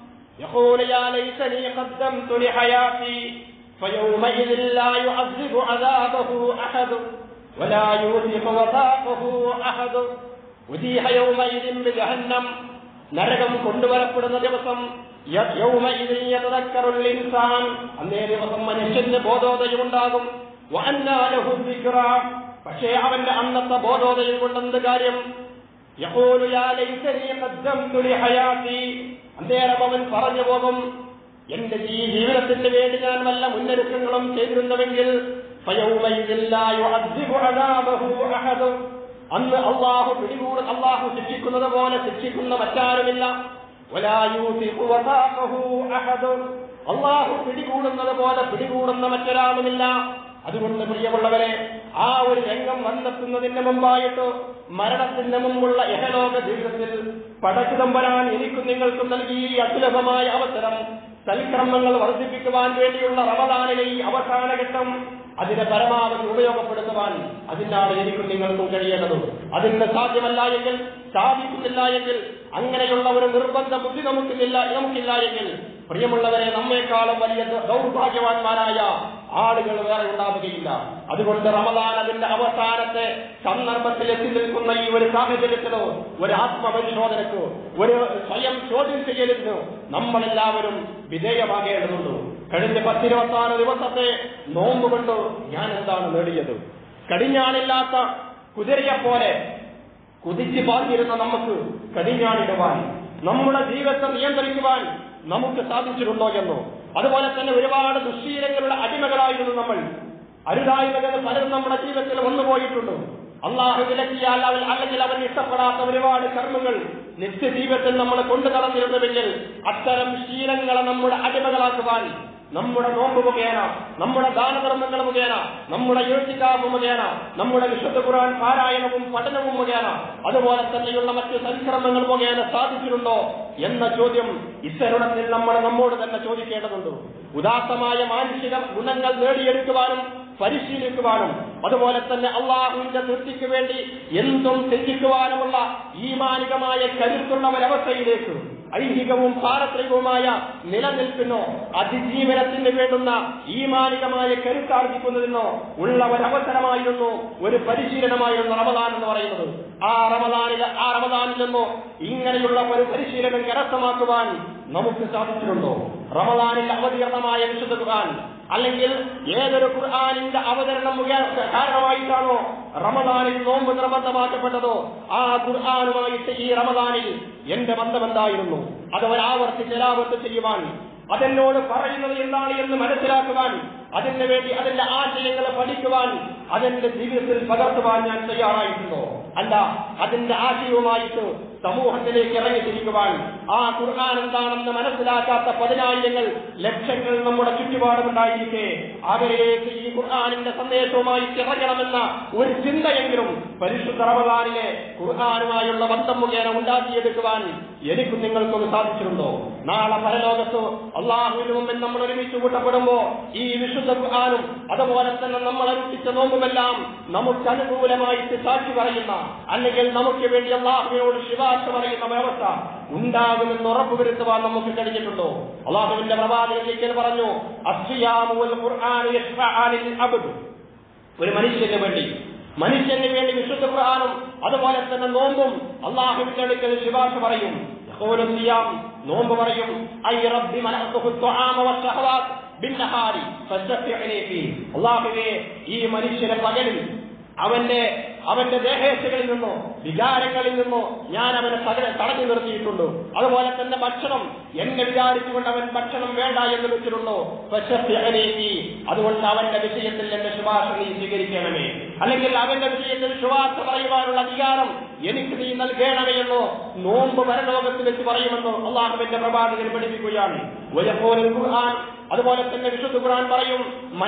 يقول يا ليتني قدمت لحياتي فيومئذ لا يعذب عذابه أحد ولا يوثق وثاقه أحد وجيء يومئذ بجهنم നരകം കൊണ്ടുവരപ്പെടുന്ന ദിവസം യ- യൗമഇദിൻ യതദക്കറുൽ ഇൻസാൻ അന്നേ ദിവസം മനുഷ്യന് ബോധോദയമുണ്ടാകും വഅന്നാ ലഹു ദിക്റ പക്ഷേ അവന്റെ അന്നത്തെ ബോധോദയം കൊണ്ട് എന്ത് കാര്യം യഖൂലു യാ ലൈതനി ഖദ്ദംതു ലിഹയാതി അന്നേരം അവൻ പറഞ്ഞു പോകും എന്റെ ഈ ജീവിതത്തിന് വേണ്ടി ഞാൻ വല്ല മുന്നൊരുക്കങ്ങളും ചെയ്തിരുന്നുവെങ്കിൽ ഫയൗമഇദിൻ ലാ യുഅദ്ദിബു അദാബഹു അഹദ് അന്ന് അള്ളാഹു പിടികൂട് അള്ളാഹു ശിക്ഷിക്കുന്നത് പോലെ ശിക്ഷിക്കുന്ന മറ്റാരുമില്ല വലാ യൂസിഖു വസാഖഹു അഹദ്. അള്ളാഹു പിടികൂടുന്നത് പോലെ പിടികൂടുന്ന മറ്റൊരാളുമില്ല അതുകൊണ്ട് പ്രിയമുള്ളവരെ ആ ഒരു രംഗം വന്നെത്തുന്നതിന് മുമ്പായിട്ട് മരണത്തിന് മുമ്പുള്ള ഇഹലോക ജീവിതത്തിൽ പടച്ചുതം വരാൻ എനിക്കും നിങ്ങൾക്കും നൽകി ഈ അസുലഭമായ അവസരം സൽക്രമങ്ങൾ വർദ്ധിപ്പിക്കുവാൻ വേണ്ടിയുള്ള റമദാനിലെ ഈ അവസാന ഘട്ടം അതിനെ പരമാവധി ഉപയോഗപ്പെടുത്തുവാൻ അതിനാണ് എനിക്കും നിങ്ങൾക്കും കഴിയേണ്ടത് അതിന് സാധ്യമല്ല എങ്കിൽ സാധിക്കുന്നില്ല എങ്കിൽ അങ്ങനെയുള്ള ഒരു നിർബന്ധ ബുദ്ധി നമുക്കില്ല നമുക്കില്ല എങ്കിൽ പ്രിയമുള്ളവരെ നമ്മെക്കാളും വലിയ ദൗർഭാഗ്യവാന്മാരായ ആളുകൾ വേറെ ഉണ്ടാവുകയില്ല അതുകൊണ്ട് റമദാൻ അതിന്റെ അവസാനത്തെ സന്ദർഭത്തിൽ എത്തി നിൽക്കുന്ന ഈ ഒരു സാഹചര്യത്തിലോ ഒരു ആത്മപരിശോധനക്കോ ഒരു സ്വയം ചോദ്യം ചെയ്യലിനോ നമ്മളെല്ലാവരും വിധേയമാകേണ്ടതുണ്ട് കഴിഞ്ഞ പത്തിരുപത്താറ് ദിവസത്തെ നോമ്പ് കൊണ്ട് ഞാൻ എന്താണ് നേടിയത് കടിഞ്ഞാണില്ലാത്ത കുതിരയെ പോലെ കുതിച്ചു പാഞ്ഞിരുന്ന നമുക്ക് കടിഞ്ഞാണിടുവാൻ നമ്മുടെ ജീവിതത്തെ നിയന്ത്രിക്കുവാൻ നമുക്ക് സാധിച്ചിട്ടുണ്ടോ എന്നോ അതുപോലെ തന്നെ ഒരുപാട് ദുശ്ശീലങ്ങളുടെ അടിമകളായിരുന്നു നമ്മൾ അരുതായ്മകൾ പലരും നമ്മുടെ ജീവിതത്തിൽ വന്നുപോയിട്ടുണ്ട് അള്ളാഹു വിലക്കിയാൽ അവൻ അല്ലെങ്കിൽ അവൻ ഇഷ്ടപ്പെടാത്ത ഒരുപാട് കർമ്മങ്ങൾ നിത്യജീവിതത്തിൽ നമ്മൾ കൊണ്ടു നടന്നിരുന്നുവെങ്കിൽ അത്തരം ശീലങ്ങളെ നമ്മുടെ അടിമകളാക്കുവാൻ നമ്മുടെ നോമ്പ് മുഖേന നമ്മുടെ ദാനധർമ്മങ്ങൾ മുഖേന നമ്മുടെ എഴുത്തിക്കാവ് മുഖേന നമ്മുടെ വിശുദ്ധ ഖുർആൻ പാരായണവും പഠനവും മുഖേന അതുപോലെ തന്നെയുള്ള മറ്റു സൽക്രമങ്ങൾ മുഖേന സാധിച്ചിട്ടുണ്ടോ എന്ന ചോദ്യം ഇത്തരുണത്തിൽ നമ്മൾ നമ്മോട് തന്നെ ചോദിക്കേണ്ടതുണ്ട് ഉദാത്തമായ മാനുഷിക ഗുണങ്ങൾ നേടിയെടുക്കുവാനും പരിശീലിക്കുവാനും അതുപോലെ തന്നെ അള്ളാഹുവിന്റെ തൃപ്തിക്ക് വേണ്ടി എന്തും ത്യജിക്കുവാനുമുള്ള ഈമാനികമായ കരുത്തുള്ള ഒരവസ്ഥയിലേക്ക് ഐഹികവും പാരത്രികവുമായ നിലനിൽപ്പിനോ അതിജീവനത്തിന് വേണ്ടുന്ന ഈമാനികമായ കരുത്താർജിക്കുന്നതിനോ ഉള്ള ഒരവസരമായിരുന്നു ഒരു പരിശീലനമായിരുന്നു റമദാൻ എന്ന് പറയുന്നത് ആ റമദാനിൽ ആ റമദാനിൽ നിന്നോ ഇങ്ങനെയുള്ള ഒരു പരിശീലനം കരസ്ഥമാക്കുവാൻ നമുക്ക് സാധിച്ചിട്ടുണ്ടോ റമദാനിൽ അവതീർണമായ വിശുദ്ധ ഖുർആൻ അല്ലെങ്കിൽ ഏതൊരു ഖുർആാനിന്റെ അവതരണം മുഖേന കാരണമായിട്ടാണോ റമദാനിൽ നോമ്പ് നിർബന്ധമാക്കപ്പെട്ടതോ ആ ഖുർആാനുമായിട്ട് ഈ റമദാനിൽ എന്റെ ബന്ധമെന്തായിരുന്നു അത് ഒരാവർത്തിച്ച് എല്ലാവർത്ത് ചെയ്യുവാൻ അതെന്നോട് പറയുന്നത് എന്താണ് എന്ന് മനസ്സിലാക്കുവാൻ അതിനു വേണ്ടി അതിന്റെ ആശയങ്ങൾ പഠിക്കുവാൻ അതിന്റെ ജീവിതത്തിൽ പകർത്തുവാൻ ഞാൻ തയ്യാറായിട്ടുണ്ടോ അല്ല അതിന്റെ ആശയവുമായിട്ട് സമൂഹത്തിലേക്ക് ഇറങ്ങിത്തിരിക്കുവാൻ ആ ഖുർആൻ എന്താണെന്ന് മനസ്സിലാക്കാത്ത പതിനായിരങ്ങൾ ലക്ഷങ്ങൾ നമ്മുടെ ചുറ്റുപാടുമുണ്ടായിരിക്കെ അവരിലേക്ക് ഈ ഖുർആാനിന്റെ സന്ദേശവുമായി ഇറങ്ങണമെന്ന ഒരു ചിന്തയെങ്കിലും പരിശുദ്ധ റമദാനിലെ ഖുർആാനുമായുള്ള ബന്ധം മുഖേന ഉണ്ടാക്കിയെടുക്കുവാൻ എനിക്കും നിങ്ങൾക്കും സാധിച്ചിട്ടുണ്ടോ നാളെ പരലോകത്ത് അള്ളാഹുവിന് മുമ്പിൽ നമ്മൾ ഒരുമിച്ച് കൂട്ടപ്പെടുമ്പോ ഈ വിശുദ്ധ ഖുർആാനും അതുപോലെ തന്നെ നമ്മൾ അനുഷ്ഠിച്ച നോമ്പുമെല്ലാം നമുക്ക് അനുകൂലമായിട്ട് സാക്ഷി പറയുന്ന അല്ലെങ്കിൽ നമുക്ക് വേണ്ടി അള്ളാഹുവിനോട് ശിവാർച്ച പറയുന്ന ഒരവസ്ഥ ഉണ്ടാകുമെന്ന് ഉറപ്പുവരുത്തുവാൻ നമുക്ക് കഴിഞ്ഞിട്ടുണ്ടോ അള്ളാഹുവിന്റെ പ്രവാചകൻ പറഞ്ഞു അസ്യാമുൽ ഖുർആൻ യശ്ഫഅനിൽ അബ്ദ് ഒരു മനുഷ്യന് വേണ്ടി മനുഷ്യന് വേണ്ടി വിശുദ്ധ ഖുർആാനും അതുപോലെ തന്നെ നോമ്പും അള്ളാഹുവിന്റെ അടുക്കൽ ശിവാർച്ച പറയും യഖൂലു സിയാം നോമ്പ് പറയും ഐ റബ്ബി മനഅതുഹു ത്വആമ വശഹവാത്ത് ബിന്നഹാരി ഫസ്തഫിഅനി ഫീ അല്ലാഹുവേ ഈ മനുഷ്യനെ പകലിൽ അവന്റെ അവന്റെ ദേഹേച്ഛകളിൽ നിന്നോ വികാരങ്ങളിൽ നിന്നോ ഞാൻ അവനെ തക തടഞ്ഞു നിർത്തിയിട്ടുണ്ട് അതുപോലെ തന്നെ ഭക്ഷണം എന്നെ വിചാരിച്ചുകൊണ്ട് അവൻ ഭക്ഷണം വേണ്ട എന്ന് വെച്ചിട്ടുണ്ടോ ഫസ്തഫിഅനി ഫീ അതുകൊണ്ട് അവന്റെ വിഷയത്തിൽ എന്റെ ശുപാർശ നീ സ്വീകരിക്കണമേ അല്ലെങ്കിൽ അവന്റെ വിഷയത്തിൽ ശുപാർശ പറയുവാനുള്ള അധികാരം എനിക്ക് നീ നൽകണമേ എന്നോ നോമ്പ് പരലോകത്ത് വെച്ച് പറയുമെന്നോ അള്ളാഹുവിന്റെ പ്രവാചകൻ പഠിപ്പിക്കുകയാണ് വയപ്പോലും ഖുർആൻ അതുപോലെ തന്നെ വിശുദ്ധ ഖുർആൻ പറയും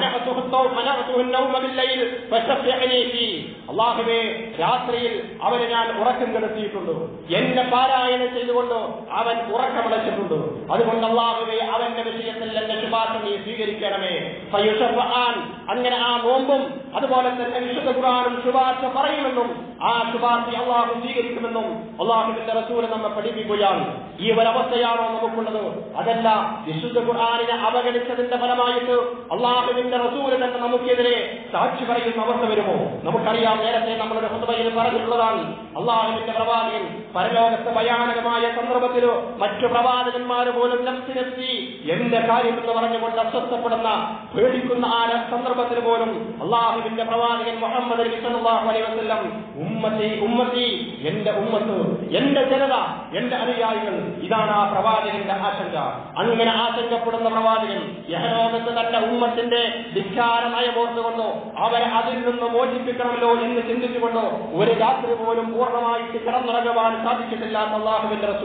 അള്ളാഹുവേ രാത്രിയിൽ അവന് ഞാൻ ഉറക്കം കെടുത്തിയിട്ടുണ്ട് എന്റെ പാരായണം ചെയ്തുകൊണ്ട് അവൻ ഉറക്കമടച്ചിട്ടുണ്ട് അതുകൊണ്ട് അള്ളാഹുവേ അവന്റെ വിഷയത്തിൽ എന്റെ ശുപാർശ നീ സ്വീകരിക്കണമേ ഫയുഷഫആൻ അങ്ങനെ ആ നോമ്പും അതുപോലെ തന്നെ വിശുദ്ധ ഖുർആനും ശുപാർശ പറയുമെന്നും ആ ശുപാർശ അള്ളാഹു സ്വീകരിക്കുമെന്നും അള്ളാഹുവിന്റെ റസൂൽ നമ്മെ പഠിപ്പിക്കുകയാണ് ഈ ഒരവസ്ഥയാണോ നമുക്കുള്ളത് അതല്ല വിശുദ്ധ ഖുർആാനിനെ അവഗണിച്ചതിന്റെ ഫലമായിട്ട് അള്ളാഹുവിന്റെ റസൂല് തന്നെ നമുക്കെതിരെ സാക്ഷി പറയുന്ന അവസ്ഥ വരുമോ നമുക്കറിയാം നേരത്തെ നമ്മുടെ ഹുദബയിൽ പറഞ്ഞിട്ടുള്ളതാണ് അള്ളാഹുവിന്റെ പ്രവാചകൻ പരലോകത്ത് ഭയാനകമായ സന്ദർഭത്തിലോ മറ്റു പ്രവാചകന്മാർ പോലും നഫ്സി നഫ്സി എന്റെ കാര്യം എന്ന് പറഞ്ഞുകൊണ്ട് അസ്വസ്ഥപ്പെടുന്ന പേടിക്കുന്ന ആ സന്ദർഭത്തിൽ പോലും അള്ളാഹുവിന്റെ പ്രവാചകൻ മുഹമ്മദ് നബി സല്ലല്ലാഹു അലൈഹി വസല്ലം ഉമ്മത്തി ഉമ്മത്തി എന്റെ ഉമ്മത്ത് എന്റെ ജനത എന്റെ അനുയായികൾ ഇതാണ് ആ പ്രവാചകന്റെ ആശങ്ക അങ്ങനെ ആശങ്കപ്പെടുന്ന പ്രവാചകൻ യഹലോകത്ത് തന്റെ ഉമ്മത്തിന്റെ ധിക്കാര നയമോർത്തുകൊണ്ടോ അവരെ അതിൽ നിന്ന് മോചിപ്പിക്കണമല്ലോ എന്ന് ചിന്തിച്ചുകൊണ്ടോ ഒരു രാത്രി പോലും പൂർണ്ണമായിട്ട് കിടന്നുറങ്ങുവാൻ സാധിച്ചിട്ടില്ലാത്ത അള്ളാഹുവിന്റെ റസൂൽ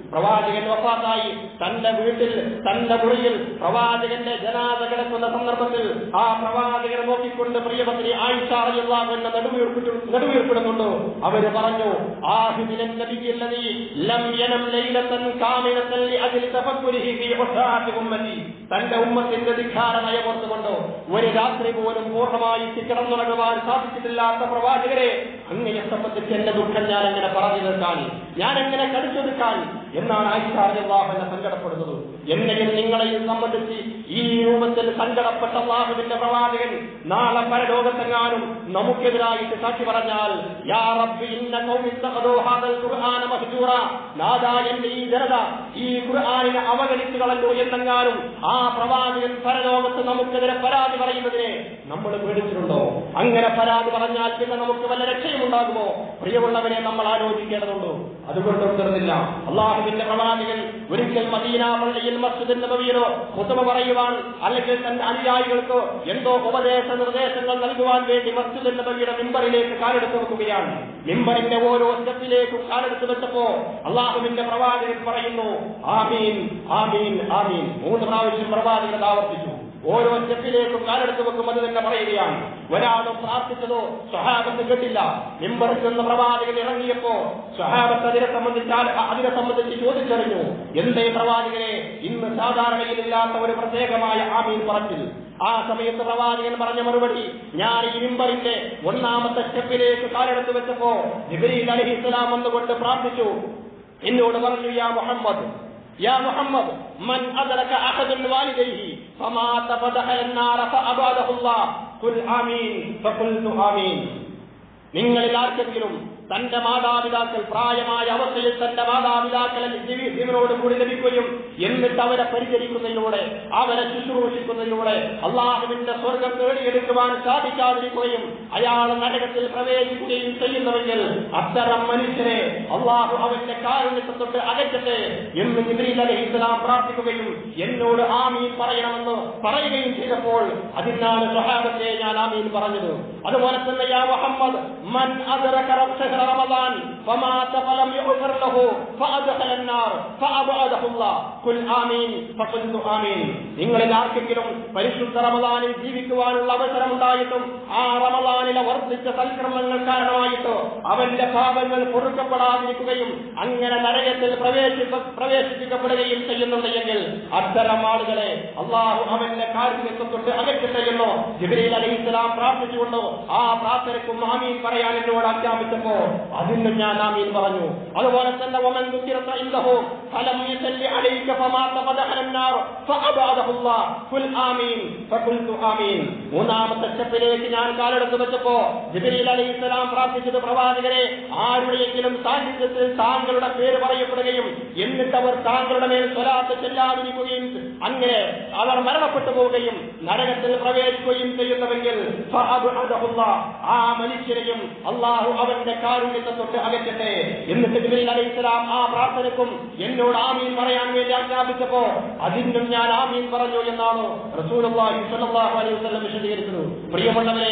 പ്രവാചകൻ വഫാത്തായി തന്റെ വീട്ടിൽ തന്റെ മുറിയിൽ പ്രവാചകന്റെ ജനാദ കിടക്കുന്ന സന്ദർഭത്തിൽ ആ പ്രവാചകനെ നോക്കിക്കൊണ്ട് പ്രിയപത്നി ആയിഷ റളിയല്ലാഹു അൻഹ നെടുവീർപ്പിട്ടു നെടുവീർപ്പിടുന്നുണ്ട് അവര് പറഞ്ഞു ആഹിദിനൻ നബിയല്ലദീ ലം യനം ലൈലത്തൻ കാമിലത്തൻ ലിഅജ്ലി തഫക്കുരിഹി ഫീ ഉസാഅത്തി ഉമ്മതി തന്റെ ഉമ്മത്തിന്റെ ധിക്കാര നയമോർത്തുകൊണ്ട് ഒരു രാത്രി പോലും പൂർണ്ണമായി കിടന്നുറങ്ങുവാൻ സാധിച്ചിട്ടില്ലാത്ത പ്രവാചകരെ അങ്ങയെ സംബന്ധിച്ച് എന്റെ ദുഃഖം ഞാൻ എങ്ങനെ പറഞ്ഞു തീർക്കാൻ ഞാൻ എങ്ങനെ കടിച്ചൊതുക്കാൻ എന്നാണ് ആയിഷാഹുവിനെ സങ്കടപ്പെടുന്നത് എന്നെയും നിങ്ങളെയും സംബന്ധിച്ച് ഈ രൂപത്തിൽ സങ്കടപ്പെട്ട അള്ളാഹുവിന്റെ പ്രവാചകൻ നാളെ പരലോകത്തെങ്ങാനും നമുക്കെതിരായിട്ട് സാക്ഷി പറഞ്ഞാൽ യാ റബ്ബി ഇന്ന ഖൗമി ഇത്തഖദൂ ഹാദൽ ഖുർആന മഹ്ജൂറ നാദാ എന്റെ ഈ ജനത ഈ ഖുർആനിനെ അവഗണിച്ചു കളഞ്ഞു എന്നെങ്ങാനും ആ പ്രവാചകൻ പരലോകത്ത് നമുക്കെതിരെ പരാതി പറയുന്നതിനെ നമ്മൾ പേടിച്ചിട്ടുണ്ടോ അങ്ങനെ പരാതി പറഞ്ഞാൽ പിന്നെ നമുക്ക് വല്ല രക്ഷയും ഉണ്ടാകുമോ പ്രിയമുള്ളവരെ നമ്മൾ ആലോചിക്കേണ്ടതുണ്ട് അതുകൊണ്ട് തീർന്നില്ല അള്ളാഹുവിന്റെ പ്രവാചകൻ ഒരിക്കൽ മദീന പള്ളിയിൽ മസ്ജിദിൻ നബവിയിലോ കുത്തുമ പറയുവാൻ അല്ലെങ്കിൽ തന്റെ അനുയായികൾക്ക് എന്തോ ഉപദേശ നിർദ്ദേശങ്ങൾ നൽകുവാൻ വേണ്ടി മസ്ജിദിൻ നബവിയുടെ മിമ്പറിലേക്ക് കാലെടുത്ത് വെക്കുകയാണ് മിമ്പറിന്റെ ഓരോ സ്റ്റെപ്പിലേക്കും കാലെടുത്ത് വെച്ചപ്പോ അള്ളാഹുവിന്റെ പ്രവാചകൻ പറയുന്നു ആമീൻ ആമീൻ ആമീൻ മൂന്ന് പ്രാവശ്യം പ്രവാചകൻ ആവർത്തിച്ചു ഓരോ സ്റ്റെപ്പിലേക്കും കാലെടുത്ത് വെക്കും അത് തന്നെ പറയുകയാണ് ഒരാളും പ്രാർത്ഥിച്ചതോ സ്വഹാബത്ത് കേട്ടില്ല മിമ്പറിൽ നിന്ന് പ്രവാചകൻ ഇറങ്ങിയപ്പോ സ്വഹാബത്ത് അതിനെ സംബന്ധിച്ചാൽ അതിനെ സംബന്ധിച്ച് ചോദിച്ചറിഞ്ഞു എന്തേ പ്രവാചകനെ ഇന്ന് സാധാരണയിലില്ലാത്ത ഒരു പ്രത്യേകമായ ആമീൻ പറച്ചിൽ ആ സമയത്ത് പ്രവാചകൻ പറഞ്ഞ മറുപടി ഞാൻ ഈ മിമ്പറിന്റെ ഒന്നാമത്തെ സ്റ്റെപ്പിലേക്ക് കാലെടുത്ത് വെച്ചപ്പോ ജിബ്രീൽ അലഹിസ്ലാം വന്നുകൊണ്ട് പ്രാർത്ഥിച്ചു എന്നോട് പറഞ്ഞു യാ മുഹമ്മദ് يا محمد من أدرك أحد من والديه فمات فدخل النار فأباده الله قل آمين فقلت آمين നിങ്ങളിൽ ആർക്കെങ്കിലും തന്റെ മാതാപിതാക്കൾ പ്രായമായ അവസ്ഥയിൽ തന്റെ മാതാപിതാക്കളെ ജീവി- ജീവനോട് കൂടി ലഭിക്കുകയും എന്നിട്ട് അവരെ പരിചരിക്കുന്നതിലൂടെ അവരെ ശുശ്രൂഷിക്കുന്നതിലൂടെ അള്ളാഹുവിന്റെ സ്വർഗം നേടിയെടുക്കുവാൻ സാധിക്കാതിരിക്കുകയും അയാൾ നരകത്തിൽ പ്രവേശിക്കുകയും ചെയ്യുന്നുവെങ്കിൽ അത്തരം മനുഷ്യരെ അള്ളാഹു അവന്റെ കാരുണ്യത്തെ തൊട്ട് അകറ്റട്ടെ എന്ന് ജിബ്രീൽ അലൈഹി ഇസ്ലാം പ്രാർത്ഥിക്കുകയും എന്നോട് ആമീൻ പറയണമെന്ന് പറയുകയും ചെയ്തപ്പോൾ അതിനാണ് സ്വഹാബത്തെ ഞാൻ ആമീൻ പറഞ്ഞത് അതുപോലെ തന്നെ യാ മുഹമ്മദ് മൻ അദ്റക റബ്ശഹ റമദാൻ ഫമാത ഫലം യുഗ്ഫർ ലഹു ഫഅദ്ഖല النار فأبعده الله ഖുൽ ആമീൻ ഫഖുൽതു ആമീൻ നിങ്ങളിൽ ആർക്കെങ്കിലും പരിശുദ്ധ റമദാനിൽ ജീവിക്കുവാനുള്ള അവസരം ഉണ്ടായിട്ടും ആ റമദാനിലെ വർദ്ധിച്ച സൽക്കർമ്മങ്ങൾ കാരണമായിട്ട് അവന്റെ പാപങ്ങൾ പൊറുക്കപ്പെടാതിരിക്കുകയും അങ്ങനെ നരകത്തിൽ പ്രവേശിപ്പ പ്രവേശിപ്പിക്കപ്പെടുകയും ചെയ്യുന്നുണ്ടെങ്കിൽ അത്തരം ആളുകളെ അള്ളാഹു അവന്റെ കാരുണ്യത്തെ തൊട്ട് അകറ്റട്ടെ എന്നോ ജിബ്രീൽ അലൈഹി ഇസ്ലാം പ്രാർത്ഥിച്ചുകൊണ്ടോ ആ പ്രാർത്ഥനയ്ക്കും ആമീൻ പറയാൻ എന്നോട് ആജ്ഞാപിച്ചപ്പോ അതിനും ഞാൻ ആമീൻ പറഞ്ഞു അതുപോലെ തന്നെ ومن ذكرت عنده فلم يصل عليك فمات فدخل النار فأبعده الله قل آمين فقلت آمين മൂന്നാമത്തെ സ്റ്റെപ്പിലേക്ക് ഞാൻ കാലെടുത്ത് വെച്ചപ്പോ ജിബ്രീൽ അലൈഹി ഇസ്ലാം പ്രാർത്ഥിച്ചത് പ്രവാചകരെ ആരുടെയെങ്കിലും സാന്നിധ്യത്തിൽ താങ്കളുടെ പേര് പറയപ്പെടുകയും എന്നിട്ട് അവർ താങ്കളുടെ മേൽ സ്വലാത്ത് ചെല്ലാതിരിക്കുകയും അങ്ങനെ അവർ മരണപ്പെട്ടു പോവുകയും നരകത്തിൽ പ്രവേശിക്കുകയും ചെയ്യുന്നുവെങ്കിൽ ഫഅബ്അദഹുള്ള, ആ മനുഷ്യരെയും അള്ളാഹു അവന്റെ കാരുണ്യത്തെ തൊട്ട് അകറ്റട്ടെ എന്നിട്ട് ജിബ്രീൽ അലൈഹി ഇസ്ലാം ആ പ്രാർത്ഥനയ്ക്കും എന്നോട് ആമീൻ പറയാൻ വേണ്ടി ആജ്ഞാപിച്ചപ്പോ അതിനും ഞാൻ ആമീൻ പറഞ്ഞു എന്നാണ് റസൂലുള്ളാഹി സ്വല്ലല്ലാഹു അലൈഹി വസല്ലം വിശദീകരിച്ചത് പ്രിയമുള്ളവരെ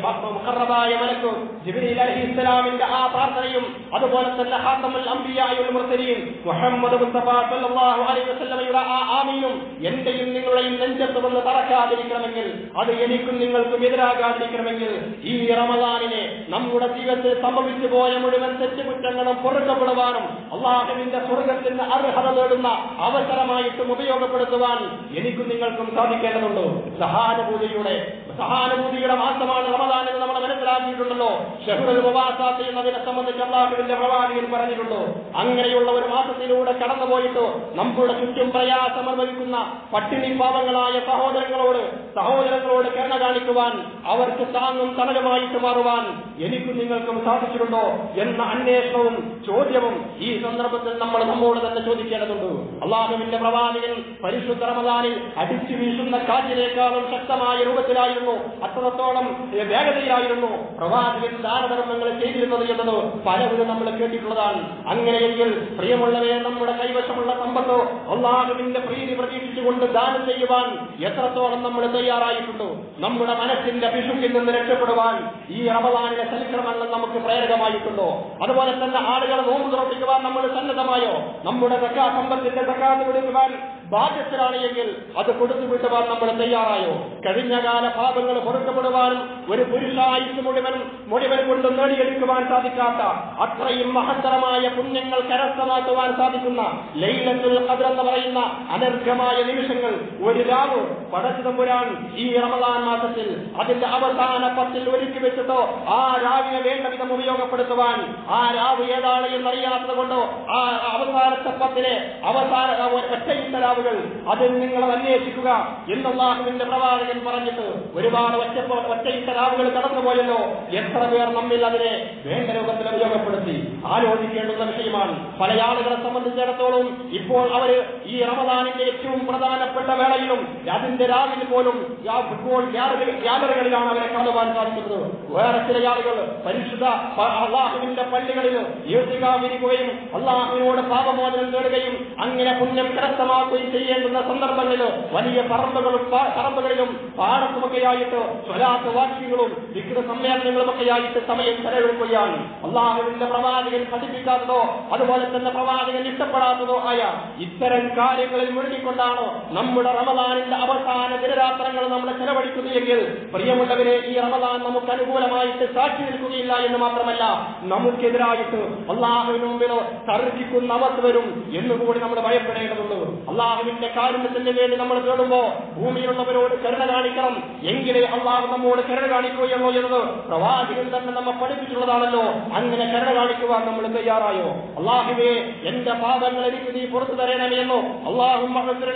മുഖറബായ മലക്കു ജിബ്രീൽ അലൈഹി ഇസ്ലാമിന്റെ ആ പ്രാർത്ഥനയും അതുപോലെ തന്നെ ഹാത്തമുൽ അംബിയായുൽ മുർസലീൻ മുഹമ്മദ് മുസ്തഫ സല്ലല്ലാഹു അലൈഹി വസല്ലമയുടെ ആ ആമീനും എന്റെയും നിങ്ങളുടെയും നെഞ്ചത്ത് വന്ന് തറക്കാതിരിക്കണമെങ്കിൽ അത് എനിക്കും നിങ്ങൾക്കും എതിരാകാതിരിക്കണമെങ്കിൽ ഈ റമദാനിനെ നമ്മുടെ ജീവിതത്തിൽ സംഭവിച്ചു പോയ മുഴുവൻ തെറ്റുകുറ്റങ്ങളും പൊറുക്കപ്പെടുവാനും അള്ളാഹുവിന്റെ സ്വർഗത്തിന് അർഹത നേടുന്ന അവസരമായിട്ടും ഉപയോഗപ്പെടുത്തുവാൻ എനിക്കും നിങ്ങൾക്കും സാധിക്കേണ്ടതുണ്ട് സഹാനുഭൂതിയുടെ സഹാനുഭൂതിയുടെ മാസമാണ് റമദാൻ എന്ന് നമ്മൾ മനസ്സിലാക്കിയിട്ടുണ്ടല്ലോ ഷഹുൽ മുബാസാത്ത് എന്നതിനെ സംബന്ധിച്ച് അള്ളാഹുവിന്റെ പ്രവാചകൻ പറഞ്ഞിട്ടുണ്ടോ അങ്ങനെയുള്ള ഒരു മാസത്തിലൂടെ കടന്നുപോയിട്ട് നമ്മുടെ ചുറ്റും പ്രയാസം അനുഭവിക്കുന്ന പട്ടിണി പാവങ്ങളായ സഹോദരങ്ങളോട് സഹോദരങ്ങളോട് കരുണ കാണിക്കുവാൻ അവർക്ക് താങ്ങും തണലുമായിട്ട് മാറുവാൻ എനിക്കും നിങ്ങൾക്കും സാധിച്ചിട്ടുണ്ടോ എന്ന അന്വേഷണവും ചോദ്യവും ഈ സന്ദർഭത്തിൽ നമ്മൾ നമ്മോട് തന്നെ ചോദിക്കേണ്ടതുണ്ട് അള്ളാഹുവിന്റെ പ്രവാചകൻ പരിശുദ്ധ റമദാനിൽ അടിച്ചു വീശുന്ന കാറ്റിനേക്കാളും ശക്തമായ രൂപത്തിലായിരുന്നു അത്രത്തോളം വേഗതയിലായിരുന്നു പ്രവാചകൻ ദാനധർമ്മങ്ങൾ ചെയ്തിരുന്നത് എന്നത് പലവരും നമ്മൾ കേട്ടിട്ടുള്ളതാണ് അങ്ങനെയെങ്കിൽ പ്രിയമുള്ളവരെ നമ്മുടെ കൈവശമുള്ള സമ്പത്തോ അള്ളാഹുവിന്റെ പ്രീതി പ്രതീക്ഷിച്ചുകൊണ്ട് ദാനം ചെയ്യുവാൻ എത്രത്തോളം നമ്മൾ തയ്യാറായിട്ടുണ്ടോ നമ്മുടെ മനസ്സിന്റെ പിശുക്കിൽ നിന്ന് രക്ഷപ്പെടുവാൻ ഈ റമദാനിലെ സൽക്രമങ്ങൾ നമുക്ക് പ്രേരകമായിട്ടുണ്ടോ അതുപോലെ തന്നെ ആളുകളെ നോമ്പ് തുറപ്പിക്കുവാൻ നമ്മൾ സന്നദ്ധമായോ നമ്മുടെ സക്കാ സമ്പത്തിന്റെ സക്കാത്ത് കൊടുക്കുവാൻ ബാധ്യസ്ഥരാണ് എങ്കിൽ അത് കൊടുത്തു വിട്ടുവാൻ നമ്മൾ തയ്യാറായോ കഴിഞ്ഞ കാല പാപങ്ങൾ പൊറുക്കപ്പെടുവാനും ഒരു പുരുഷായുസ് മുഴുവൻ മുഴുവൻ കൊണ്ട് നേടിയെടുക്കുവാൻ സാധിക്കാത്ത അത്രയും മഹത്തരമായ പുണ്യങ്ങൾ കരസ്ഥമാക്കുവാൻ സാധിക്കുന്ന ലൈലത്തുൽ ഖദ്ർ എന്ന് പറയുന്ന അനർഘമായ നിമിഷങ്ങൾ ഒരു രാവ് പടച്ചു തമ്പുരാൻ ഈ റമദാൻ മാസത്തിൽ അതിന്റെ അവസാന പത്തിൽ ഒരുക്കി വെച്ചിട്ടോ ആ രാവിനെ വേണ്ട വിധം ഉപയോഗപ്പെടുത്തുവാൻ ആ രാവ് ഏതാണ് എന്നറിയാത്തത് കൊണ്ടോ ആ അവസാനത്തെ പത്തിലെ അവസാന ആ ഒരു ഒറ്റയിട്ട രാവുകൾ അതിൽ നിങ്ങൾ അന്വേഷിക്കുക എന്നല്ലാഹുവിന്റെ പ്രവാചകൻ പറഞ്ഞിട്ട് ഒരുപാട് ഒറ്റ ഒറ്റയിട്ട രാവുകൾ കടന്നുപോയല്ലോ എത്ര പേർ നമ്മിൽ അതിനെ വേണ്ട രൂപത്തിൽ ഉപയോഗപ്പെടുത്തി ആലോചിക്കേണ്ടുന്ന വിഷയമാണ് പല ആളുകളെ സംബന്ധിച്ചിടത്തോളം ഇപ്പോൾ അവര് ഈ റമദാനിന്റെ ഏറ്റവും പ്രധാനപ്പെട്ട വേളയിലും അതിന്റെ രാവിലെ പോലും ആ ഫുട്ബോൾ ഗ്യാലറി- ഗ്യാലറികളിലാണ് അവരെ കാണുവാൻ സാധിക്കുന്നത് വേറെ ചില ആളുകൾ പരിശുദ്ധ പ- അള്ളാഹുവിന്റെ പള്ളികളിൽ യോസികാവിരിക്കുകയും അള്ളാഹുവിനോട് പാപമോചനം നേടുകയും അങ്ങനെ പുണ്യം കരസ്ഥമാക്കുകയും ചെയ്യേണ്ടുന്ന സന്ദർഭങ്ങളിൽ വലിയ പറമ്പുകളും പാ- പറമ്പുകളിലും പാടത്തുമൊക്കെയായിട്ട് സ്വലാത്ത് വാക്യങ്ങളും വികൃത സമ്മേളനങ്ങളും ഒക്കെയായിട്ട് സമയം ചെലവഴിക്കുകയാണ് അള്ളാഹുവിന്റെ പ്രവാചകൻ പഠിപ്പിക്കാത്തതോ അതുപോലെ തന്നെ പ്രവാചകൻ ഇഷ്ടപ്പെടാത്തതോ ആയ ഇത്തരം കാര്യങ്ങളിൽ മുഴുകിക്കൊണ്ടാണ് നമ്മുടെ റമദാനിന്റെ അവസാന ദിനരാത്രങ്ങൾ നമ്മൾ ചെലവഴിക്കുകയെങ്കിൽ പ്രിയമുള്ളവരെ ഈ റമദാൻ നമുക്ക് അനുകൂലമായിട്ട് സാക്ഷി നിൽക്കുകയില്ല എന്ന് മാത്രമല്ല നമുക്കെതിരായിട്ട് അള്ളാഹുവിന് മുമ്പിൽ തർക്കിക്കുന്ന അവസ്ഥ വരും എന്നുകൂടി നമ്മൾ ഭയപ്പെടേണ്ടതുണ്ട് അള്ളാഹുവിന്റെ കാരുണ്യത്തിന് വേണ്ടി നമ്മൾ തേടുമ്പോ ഭൂമിയിലുള്ളവരോട് കരുണ കാണിക്കണം എങ്കിലേ അള്ളാഹു നമ്മോട് കരുണ കാണിക്കുകയുള്ളൂ എന്നത് പ്രവാചകൻ തന്നെ നമ്മെ പഠിപ്പിച്ചിട്ടുള്ളതാണല്ലോ അങ്ങനെ കരുണ കാണിക്കുവാൻ നമ്മൾ തയ്യാറായോ അള്ളാഹുവേ എന്റെ പാപങ്ങൾ എനിക്ക് നീ പുറത്തു തരണമേന്നോ അള്ളാഹും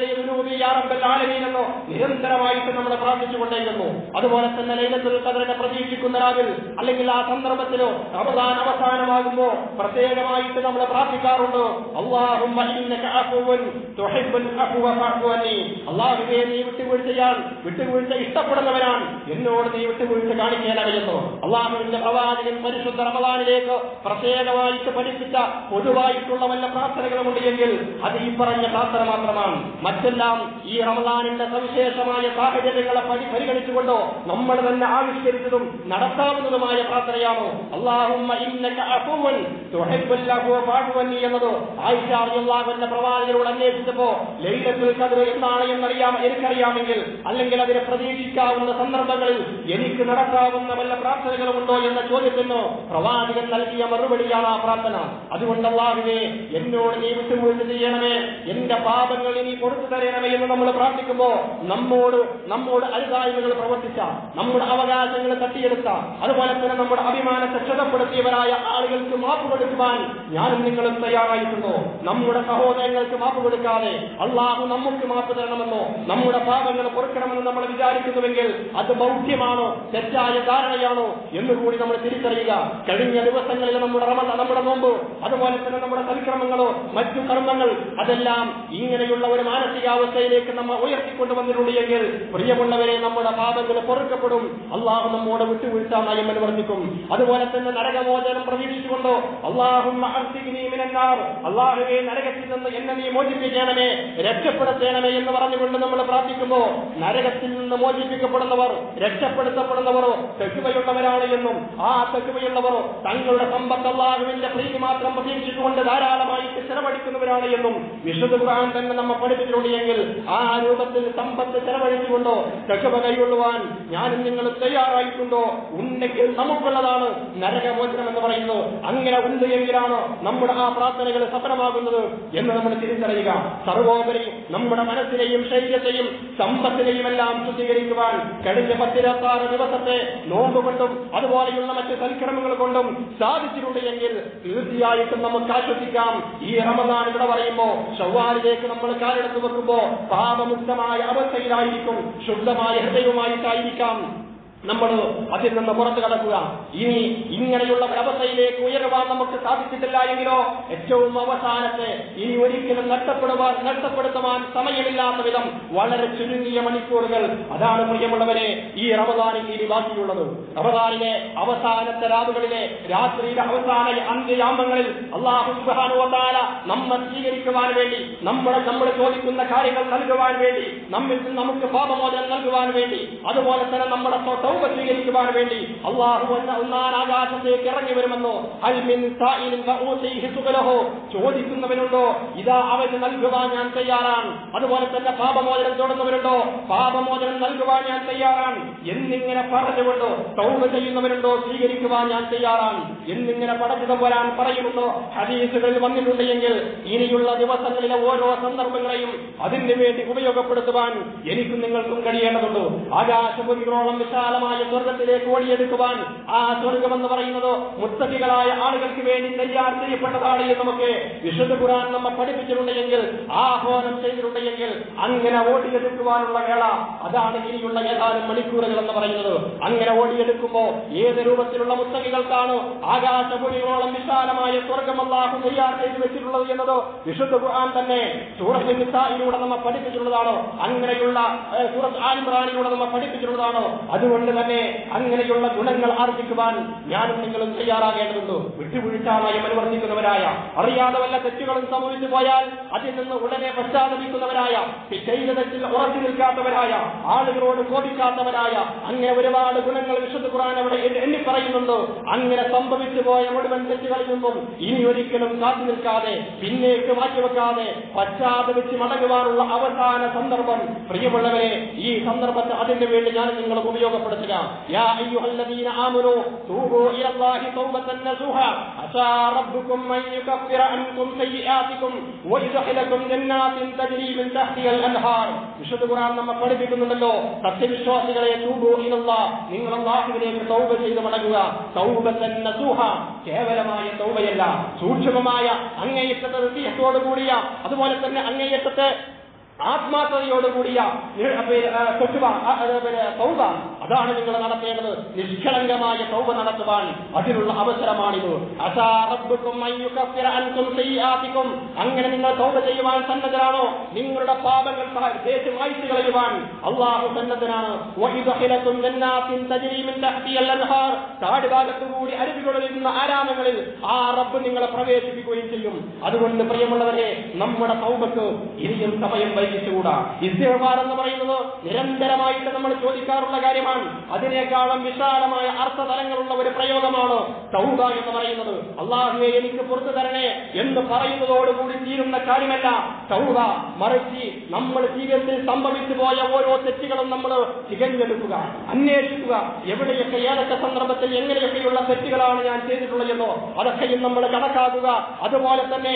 ആലമീനെന്നോ നിരന്തരമായിട്ട് നമ്മൾ പ്രാർത്ഥിച്ചുകൊണ്ടേയിരുന്നു അതുപോലെ തന്നെ ലൈലത്തുൽ ഖദറിനെ പ്രതീക്ഷിക്കുന്ന രാവിൽ അല്ലെങ്കിൽ ആ സന്ദർഭത്തിലോ റമദാൻ അവസാനമാകുമ്പോ പ്രത്യേകമായിട്ട് നമ്മൾ പ്രാർത്ഥിക്കാറുണ്ട് അള്ളാഹും അള്ളാഹുവേ നീ വിട്ടുവീഴ്ചയാൽ വിട്ടുവീഴ്ച ഇഷ്ടപ്പെടുന്നവനാണ് എന്നോട് നീ വിട്ടുവീഴ്ച കാണിക്കേണ്ടവയെന്നോ അള്ളാഹുവിന്റെ പ്രവാചകൻ പരിശുദ്ധ റമദാനിലേക്ക് പ്രത്യേകമായിട്ട് പഠിപ്പിച്ച പൊതുവായിട്ടുള്ള വല്ല പ്രാർത്ഥനകളുമുണ്ട് എങ്കിൽ അത് ഈ പറഞ്ഞ പ്രാർത്ഥന മാത്രമാണ് മറ്റെല്ലാം ഈ റമദാനിന്റെ സവിശേഷമായ സാഹചര്യങ്ങളെ പരി പരിഗണിച്ചുകൊണ്ടോ നമ്മൾ തന്നെ ആവിഷ്കരിച്ചതും നടത്താവുന്നതുമായ പ്രാർത്ഥനയാണോ അള്ളാഹുമ്മ ഇന്നക അഫുവൻ തുഹിബ്ബുൽ അഫ്വ ഫഅഫു അന്നി എന്നത് ആയിഷ റളിയല്ലാഹുവിന്റെ പ്രവാചകരോട് അന്വേഷിച്ചപ്പോ ലൈലത്തുൽ ഖദ്ർ എന്നാണ് എന്നറിയാം എനിക്കറിയാമെങ്കിൽ അല്ലെങ്കിൽ അതിനെ പ്രതീക്ഷിക്കാവുന്ന സന്ദർഭങ്ങളിൽ എനിക്ക് നടത്താവുന്ന വല്ല പ്രാർത്ഥനകളുമുണ്ടോ എന്ന ചോദ്യത്തിന് പ്രവാചകൻ നൽകിയ മറുപടിയാണ് ആ പ്രാർത്ഥന അതുകൊണ്ട് അള്ളാഹുവേ എന്നോട് നീ വിട്ടുവീഴ്ച ചെയ്യണമേ എന്റെ പാപങ്ങൾ ഇനി പുറത്തു തരണമേ എന്ന് നമ്മൾ പ്രാർത്ഥിക്കുമ്പോ നമ്മോട് നമ്മോട് അരുതായ്മകൾ പ്രവർത്തിച്ച നമ്മുടെ അവകാശങ്ങൾ തട്ടിയെടുത്ത അതുപോലെ തന്നെ നമ്മുടെ അഭിമാനത്തെ ക്ഷതപ്പെടുത്തിയവരായ ആളുകൾക്ക് മാപ്പ് കൊടുക്കുവാൻ ഞാനും നിങ്ങളും തയ്യാറായിട്ടുണ്ടോ നമ്മുടെ സഹോദരങ്ങൾക്ക് മാപ്പ് കൊടുക്കാതെ അള്ളാഹു നമുക്ക് മാപ്പ് തരണമെന്നോ നമ്മുടെ പാപങ്ങൾ പൊറുക്കണമെന്ന് നമ്മൾ വിചാരിക്കുന്നുവെങ്കിൽ അത് ബൗദ്ധ്യമാണോ തെറ്റായ ധാരണയാണോ എന്നുകൂടി നമ്മൾ തിരിച്ചറിയുക കഴിഞ്ഞ ദിവസങ്ങളിൽ നമ്മുടെ റമ നമ്മുടെ നോമ്പ് അതുപോലെ തന്നെ നമ്മുടെ സൽക്രമങ്ങളോ മറ്റു കർമ്മങ്ങൾ അതെല്ലാം ഇങ്ങനെയുള്ള ഒരു മാനസികാവസ്ഥയിലേക്ക് നമ്മൾ ഉയർത്തിക്കൊണ്ടു വന്നിട്ടുണ്ട് എങ്കിൽ പ്രിയമുള്ളവരെ നമ്മുടെ പാപങ്ങൾ പൊറുക്കപ്പെടും അള്ളാഹു നമ്മോട് വിട്ടുവീഴ്ച നയം അനുവർത്തിക്കും അതുപോലെ തന്നെ നരകമോചനം പ്രതീക്ഷിച്ചുകൊണ്ടോ അള്ളാഹും അള്ളാഹുവെ നരകത്തിൽ നിന്ന് എന്നെ നീ മോചിപ്പിക്കണമേ രക്ഷപ്പെടുത്തണമേ എന്ന് പറഞ്ഞുകൊണ്ട് നമ്മൾ പ്രാർത്ഥിക്കുമ്പോ നരകത്തിൽ നിന്ന് മോചിപ്പിക്കപ്പെടുന്നവർ രക്ഷപ്പെടുത്തപ്പെടുന്നവരോ തെക്കുവയുള്ളവരാണ് എന്നും ആ തെക്കുവയുള്ളവർ തങ്ങളുടെ സമ്പത്ത് അള്ളാഹുവിന്റെ പ്രീതി മാത്രം പ്രതീക്ഷിച്ചുകൊണ്ട് ധാരാളമായിട്ട് ചെലവഴിക്കുന്നവരാണ് എന്നും വിശുദ്ധ ഖുർആൻ തന്നെ നമ്മെ പഠിപ്പിച്ചിട്ടുണ്ട് എങ്കിൽ ആ രൂപത്തിൽ സമ്പത്ത് ചെലവഴിച്ചുകൊണ്ടോ തെക്കുവ കൈകൊള്ളുവാൻ ഞാനും നിങ്ങളും തയ്യാറായിട്ടുണ്ടോ ഉണ്ടെങ്കിൽ നമുക്കുള്ളതാണ് നരകമോചനം എന്ന് പറയുന്നത് അങ്ങനെ ഉണ്ട് എങ്കിലാണ് നമ്മുടെ ആ പ്രാർത്ഥനകൾ സഫലമാകുന്നത് എന്ന് നമ്മൾ തിരിച്ചറിയുക സർവോപരി നമ്മുടെ മനസ്സിനെയും ശരീരത്തെയും സമ്പത്തിനെയും എല്ലാം ശുദ്ധീകരിക്കുവാൻ കഴിഞ്ഞ പത്തിരുപത്താറ് ദിവസത്തെ നോമ്പ് കൊണ്ടും അതുപോലെയുള്ള മറ്റ് സൽക്രമങ്ങൾ കൊണ്ടും സാധിച്ചിട്ടുണ്ട് എങ്കിൽ തീർച്ചയായിട്ടും നമുക്ക് ആശ്വസിക്കാം ഈ റമദാൻ ഇവിടെ പറയുമ്പോ ഷവ്വാലിലേക്ക് നമ്മൾ കാലെടുത്ത് വെക്കുമ്പോ പാപമുക്തമായ അവസ്ഥയിലായിരിക്കും ശുദ്ധമായ ഹൃദയവുമായിട്ടായിരിക്കാം നമ്മൾ അതിൽ നിന്ന് പുറത്തു കടക്കുക ഇനി ഇങ്ങനെയുള്ള ഒരവസ്ഥയിലേക്ക് ഉയരുവാൻ നമുക്ക് സാധിച്ചിട്ടില്ല എങ്കിലോ ഏറ്റവും അവസാനത്തെ ഇനി ഒരിക്കലും നഷ്ടപ്പെടുവാൻ നഷ്ടപ്പെടുത്തുവാൻ സമയമില്ലാത്ത വിധം വളരെ ചുരുങ്ങിയ മണിക്കൂറുകൾ അതാണ് പ്രിയമുള്ളവരെ ഈ റമദാനിൽ ഇനി ബാക്കിയുള്ളത് റമദാനിലെ അവസാനത്തെ രാവുകളിലെ രാത്രിയുടെ അവസാന അന്ത്യയാമങ്ങളിൽ അള്ളാഹു സുബാനുവതാല നമ്മെ സ്വീകരിക്കുവാൻ വേണ്ടി നമ്മളെ നമ്മൾ ചോദിക്കുന്ന കാര്യങ്ങൾ നൽകുവാൻ വേണ്ടി നമ്മിൽ നിന്ന് നമുക്ക് പാപമോചനം നൽകുവാൻ വേണ്ടി അതുപോലെ തന്നെ നമ്മുടെ തൗബ സ്വീകരിക്കുവാൻ വേണ്ടി അള്ളാഹു എന്ന ഒന്നാം ആകാശത്തേക്ക് ഇറങ്ങി വരുമെന്നോ അൽ മിൻ സായിലിൻ ഫഊതീഹി സുബലഹു ചോദിക്കുന്നവനുണ്ടോ ഇതാ അവന് നൽകുവാൻ ഞാൻ തയ്യാറാണ് അതുപോലെ തന്നെ പാപമോചനം തുടങ്ങുന്നവരുണ്ടോ പാപമോചനം നൽകുവാൻ ഞാൻ തയ്യാറാണ് എന്നിങ്ങനെ പറഞ്ഞുകൊണ്ടോ തൗബ ചെയ്യുന്നവരുണ്ടോ സ്വീകരിക്കുവാൻ ഞാൻ തയ്യാറാണ് എന്നിങ്ങനെ പടച്ചിടം വരാൻ പറയുമെന്നോ ഹദീസുകളിൽ വന്നിട്ടുണ്ട് എങ്കിൽ ഇനിയുള്ള ദിവസങ്ങളിലെ ഓരോ സന്ദർഭങ്ങളെയും അതിന് വേണ്ടി ഉപയോഗപ്പെടുത്തുവാൻ എനിക്കും നിങ്ങൾക്കും കഴിയേണ്ടതുണ്ട് ആകാശഭൂമികളോളം വിശാലമായ സ്വർഗത്തിലേക്ക് ഓടിയെടുക്കുവാൻ ആ സ്വർഗമെന്ന് പറയുന്നത് മുത്തകികളായ ആളുകൾക്ക് വേണ്ടി തയ്യാർ ചെയ്യപ്പെട്ടതാണ് എന്ന് നമുക്ക് വിശുദ്ധ ഖുർആൻ നമ്മെ പഠിപ്പിച്ചിട്ടുണ്ടെങ്കിൽ ആഹ്വാനം ചെയ്തിട്ടുണ്ടെങ്കിൽ അങ്ങനെ ഓടിയെടുക്കുവാനുള്ള വേള അതാണ് ഇനിയുള്ള ഏതാനും മണിക്കൂറുകൾ എന്ന് പറയുന്നത് അങ്ങനെ ഓടിയെടുക്കുമ്പോൾ ഏത് രൂപത്തിലുള്ള മുത്തകികൾക്കാണ് ആകാശഭൂമികളോളം വിശാലമായ സ്വർഗം അള്ളാഹു തയ്യാർ ചെയ്തു വെച്ചിട്ടുള്ളത് എന്നത് വിശുദ്ധ ഖുർആൻ തന്നെ സൂറത്ത് നിസായിലൂടെ നമ്മെ പഠിപ്പിച്ചിട്ടുള്ളതാണോ അങ്ങനെയുള്ള ഏഹ്, സൂറത്ത് ആലിമ്രാനിലൂടെ നമ്മെ പഠിപ്പിച്ചിട്ടുള്ളതാണോ അതുകൊണ്ട് തന്നെ അങ്ങനെയുള്ള ഗുണങ്ങൾ ആർജിക്കുവാൻ ഞാനും നിങ്ങളും തയ്യാറാകേണ്ടതുണ്ട് വിട്ടുവീഴ്ചാനായി അനുവർത്തിക്കുന്നവരായ അറിയാതെ വല്ല തെറ്റുകളും സംഭവിച്ചു പോയാൽ അതിൽ നിന്ന് ഉടനെ പശ്ചാത്തപിക്കുന്നവരായ ചെയ്ത തെറ്റിൽ ഉറച്ചു നിൽക്കാത്തവരായ ആളുകളോട് കോപിക്കാത്തവരായ അങ്ങനെ ഒരുപാട് ഗുണങ്ങൾ വിശുദ്ധ ഖുർആൻ അവിടെ എണ്ണി- എണ്ണി പറയുന്നുണ്ട് അങ്ങനെ സംഭവിച്ചു പോയ മുഴുവൻ തെറ്റുകളിൽ നിന്നും ഇനി ഒരിക്കലും കാത്തു നിൽക്കാതെ പിന്നേക്ക് മാറ്റിവെക്കാതെ പശ്ചാത്തപിച്ച് മടങ്ങുവാനുള്ള അവസാന സന്ദർഭം പ്രിയമുള്ളവരെ ഈ സന്ദർഭത്തെ അതിന് വേണ്ടി ഞാൻ നിങ്ങൾ ഉപയോഗപ്പെടുത്തുക യാ അയ്യുഹല്ലദീന ആമനൂ തൂബൂ ഇലല്ലാഹി തൗബതൻ നസൂഹ അസാ റബ്ബുക്കും അൻ യുകഫിറ അൻകും സയ്യിആതികും വയുദ്ഖിലകും ജന്നാത്തിൻ തജ്രി മിൻ തഹ്തിഹൽ അൻഹാർ വിശുദ്ധ ഖുർആൻ നമ്മെ പഠിപ്പിക്കുന്നുണ്ടല്ലോ സത്യവിശ്വാസികളെ തൂബൂ ഇലല്ലാഹ് നിങ്ങൾ അല്ലാഹുവിലേക്ക് തൗബ ചെയ്ത് മടങ്ങുക തൗബതൻ നസൂഹ കേവലമായ തൗബയല്ല സൂക്ഷ്മമായ അങ്ങേയറ്റത്തെ ഹൃദയത്തോടു കൂടിയ അതുപോലെ തന്നെ അങ്ങേയറ്റത്തെ ആത്മാർത്ഥതയോടുകൂടിയ നി- പിന്നെ, ആ, തൊട്ടുവ, ആ, അത് പിന്നെ, തൗബ അതാണ് നിങ്ങൾ നടത്തേണ്ടത് നിഷ്കളങ്കമായ തൗബ നടത്തുവാൻ അതിനുള്ള അവസരമാണിത് അസാ റബ്ബുക്കും അൻ യുകഫിറ അൻകും സയ്യിആതികും അങ്ങനെ നിങ്ങൾ തൗബ ചെയ്യുവാൻ സന്നദ്ധരാണോ നിങ്ങളുടെ പാപങ്ങൾ തേച്ച് മായ്ച്ചു കളയുവാൻ അള്ളാഹു സന്നദ്ധനാണ് വയുദ്ഖിലകും ജന്നാത്തിൻ തജ്രി മിൻ തഹ്തിഹൽ അൻഹാർ താഴ്ഭാഗത്തുകൂടി അരുവികളൊഴുകുന്ന ആരാമങ്ങളിൽ ആ റബ്ബ് നിങ്ങളെ പ്രവേശിപ്പിക്കുകയും ചെയ്യും അതുകൊണ്ട് പ്രിയമുള്ളവരെ നമ്മുടെ തൗബക്ക് ഇനിയും സമയം വൈകിച്ചുകൂടാ ഇസ്തിഗ്ഫാർ എന്ന് പറയുന്നത് നിരന്തരമായിട്ട് നമ്മൾ ചോദിക്കാറുള്ള കാര്യമാണ് അതിനേക്കാളും വിശാലമായ അർത്ഥതലങ്ങളുള്ള ഒരു പ്രയോഗമാണ് തൗബ എന്ന് പറയുന്നത് അള്ളാഹുവെ എനിക്ക് പുറത്തു തരണേ എന്ന് പറയുന്നതോടുകൂടി തീരുന്ന കാര്യമല്ല തൗബ മറിച്ച് നമ്മൾ ജീവിതത്തിൽ സംഭവിച്ചു പോയ ഓരോ തെറ്റുകളും നമ്മൾ തികഞ്ഞെടുക്കുക അന്വേഷിക്കുക എവിടെയൊക്കെ ഏതൊക്കെ സന്ദർഭത്തിൽ എങ്ങനെയൊക്കെയുള്ള തെറ്റുകളാണ് ഞാൻ ചെയ്തിട്ടുള്ളത് എന്നോ അതൊക്കെയും നമ്മൾ കണക്കാക്കുക അതുപോലെ തന്നെ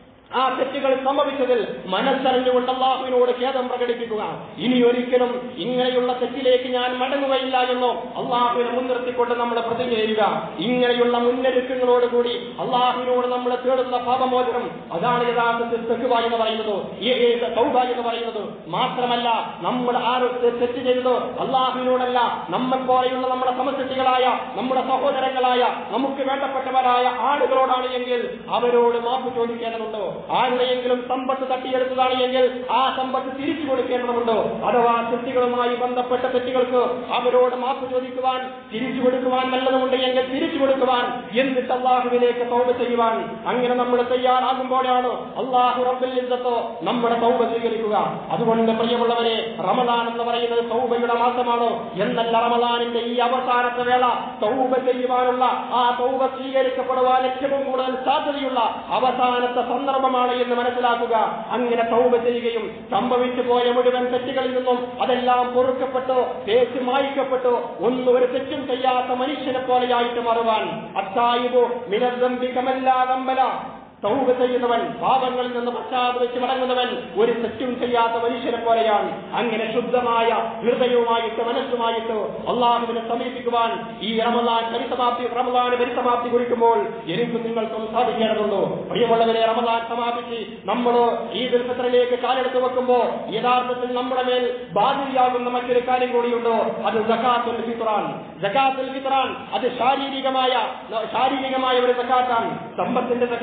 ആ തെറ്റുകൾ സംഭവിച്ചതിൽ മനസ്സറിഞ്ഞുകൊണ്ട് അള്ളാഹുവിനോട് ഖേദം പ്രകടിപ്പിക്കുക ഇനി ഒരിക്കലും ഇങ്ങനെയുള്ള തെറ്റിലേക്ക് ഞാൻ മടങ്ങുകയില്ല എന്നോ അള്ളാഹുവിനെ മുൻനിർത്തിക്കൊണ്ട് നമ്മൾ പ്രതിജ്ഞ ചെയ്യുക ഇങ്ങനെയുള്ള മുന്നൊരുക്കങ്ങളോടുകൂടി അള്ളാഹുവിനോട് നമ്മൾ തേടുന്ന പാപമോചനം അതാണ് യഥാർത്ഥത്തിൽ തെക്കുവ എന്ന് പറയുന്നത് ഈ ഈ തൗബ എന്ന് പറയുന്നത് മാത്രമല്ല നമ്മൾ ആര് തെറ്റ് ചെയ്തത് അള്ളാഹുവിനോടല്ല നമ്മെ പോലെയുള്ള നമ്മുടെ സമസൃഷ്ടികളായ നമ്മുടെ സഹോദരങ്ങളായ നമുക്ക് വേണ്ടപ്പെട്ടവരായ ആളുകളോടാണ് എങ്കിൽ അവരോട് മാപ്പ് ചോദിക്കേണ്ടതുണ്ടോ ആരുടെയെങ്കിലും സമ്പത്ത് തട്ടിയെടുത്തതാണ് എങ്കിൽ ആ സമ്പത്ത് തിരിച്ചു കൊടുക്കേണ്ടതുണ്ടോ അഥവാ സൃഷ്ടികളുമായി ബന്ധപ്പെട്ട തെറ്റുകൾക്ക് അവരോട് മാപ്പ് ചോദിക്കുവാൻ തിരിച്ചു കൊടുക്കുവാൻ നല്ലതുമുണ്ട് എങ്കിൽ തിരിച്ചു കൊടുക്കുവാൻ എന്നിട്ട് അള്ളാഹുവിലേക്ക് തൗബ ചെയ്യുവാൻ അങ്ങനെ നമ്മൾ തയ്യാറാകുമ്പോഴാണ് അള്ളാഹു റബ്ബിൽ ഇസ്സത്തോ നമ്മുടെ തൗബ സ്വീകരിക്കുക അതുകൊണ്ട് പ്രിയമുള്ളവരെ റമദാൻ എന്ന് പറയുന്നത് തൗബയുടെ മാസമാണ് എന്നല്ല റമദാനിന്റെ ഈ അവസാനത്തെ വേള തൗബ ചെയ്യുവാനുള്ള ആ തൗബ സ്വീകരിക്കപ്പെടുവാൻ ഏറ്റവും കൂടുതൽ സാധ്യതയുള്ള അവസാനത്തെ സന്ദർഭമാണ് എന്ന് മനസ്സിലാക്കുക അങ്ങനെ തൗബ ചെയ്യുകയും സംഭവിച്ചു പോയ മുഴുവൻ തെറ്റുകളിൽ നിന്നും അതെല്ലാം പൊറുക്കപ്പെട്ടോ തേച്ച് മായ്ക്കപ്പെട്ടോ ഒന്നും ഒരു തെറ്റും ചെയ്യാത്ത മനുഷ്യനെ പോലെയായിട്ട് മാറുവാൻ അത്തായിബോ മിനദ്ദംബികമല്ലാതമ്പല തൗബ ചെയ്യുന്നവൻ പാപങ്ങളിൽ നിന്ന് പശ്ചാത്തപിച്ച് മടങ്ങുന്നവൻ ഒരു തെറ്റും ചെയ്യാത്ത മനുഷ്യനെ പോലെയാണ് അങ്ങനെ ശുദ്ധമായ ഹൃദയവുമായിട്ട് മനസ്സുമായിട്ട് അള്ളാഹുവിനെ സമീപിക്കുവാൻ ഈ റമദാൻ പരിസമാപ്തി റമദാൻ പരിസമാപ്തി കുറിക്കുമ്പോൾ എനിക്കും നിങ്ങൾക്കും സാധിക്കേണ്ടതുണ്ടോ പ്രിയമുള്ളവരെ റമദാൻ സമാപിച്ച് നമ്മൾ ഈദുൽ ഫിത്റിലേക്ക് കാലെടുത്ത് വെക്കുമ്പോൾ യഥാർത്ഥത്തിൽ നമ്മുടെ മേൽ ബാധ്യതയാകുന്ന മറ്റൊരു കാര്യം കൂടിയുണ്ടോ അത് സക്കാത്തുൽ ഫിത്റാൻ സക്കാത്തുൽ ഫിത്റാൻ അത് ശാരീരികമായ ശാരീരികമായ ഒരു സക്കാത്താണ് സമ്പത്തിന്റെ സക്കാത്തിനെ സംബന്ധിച്ച്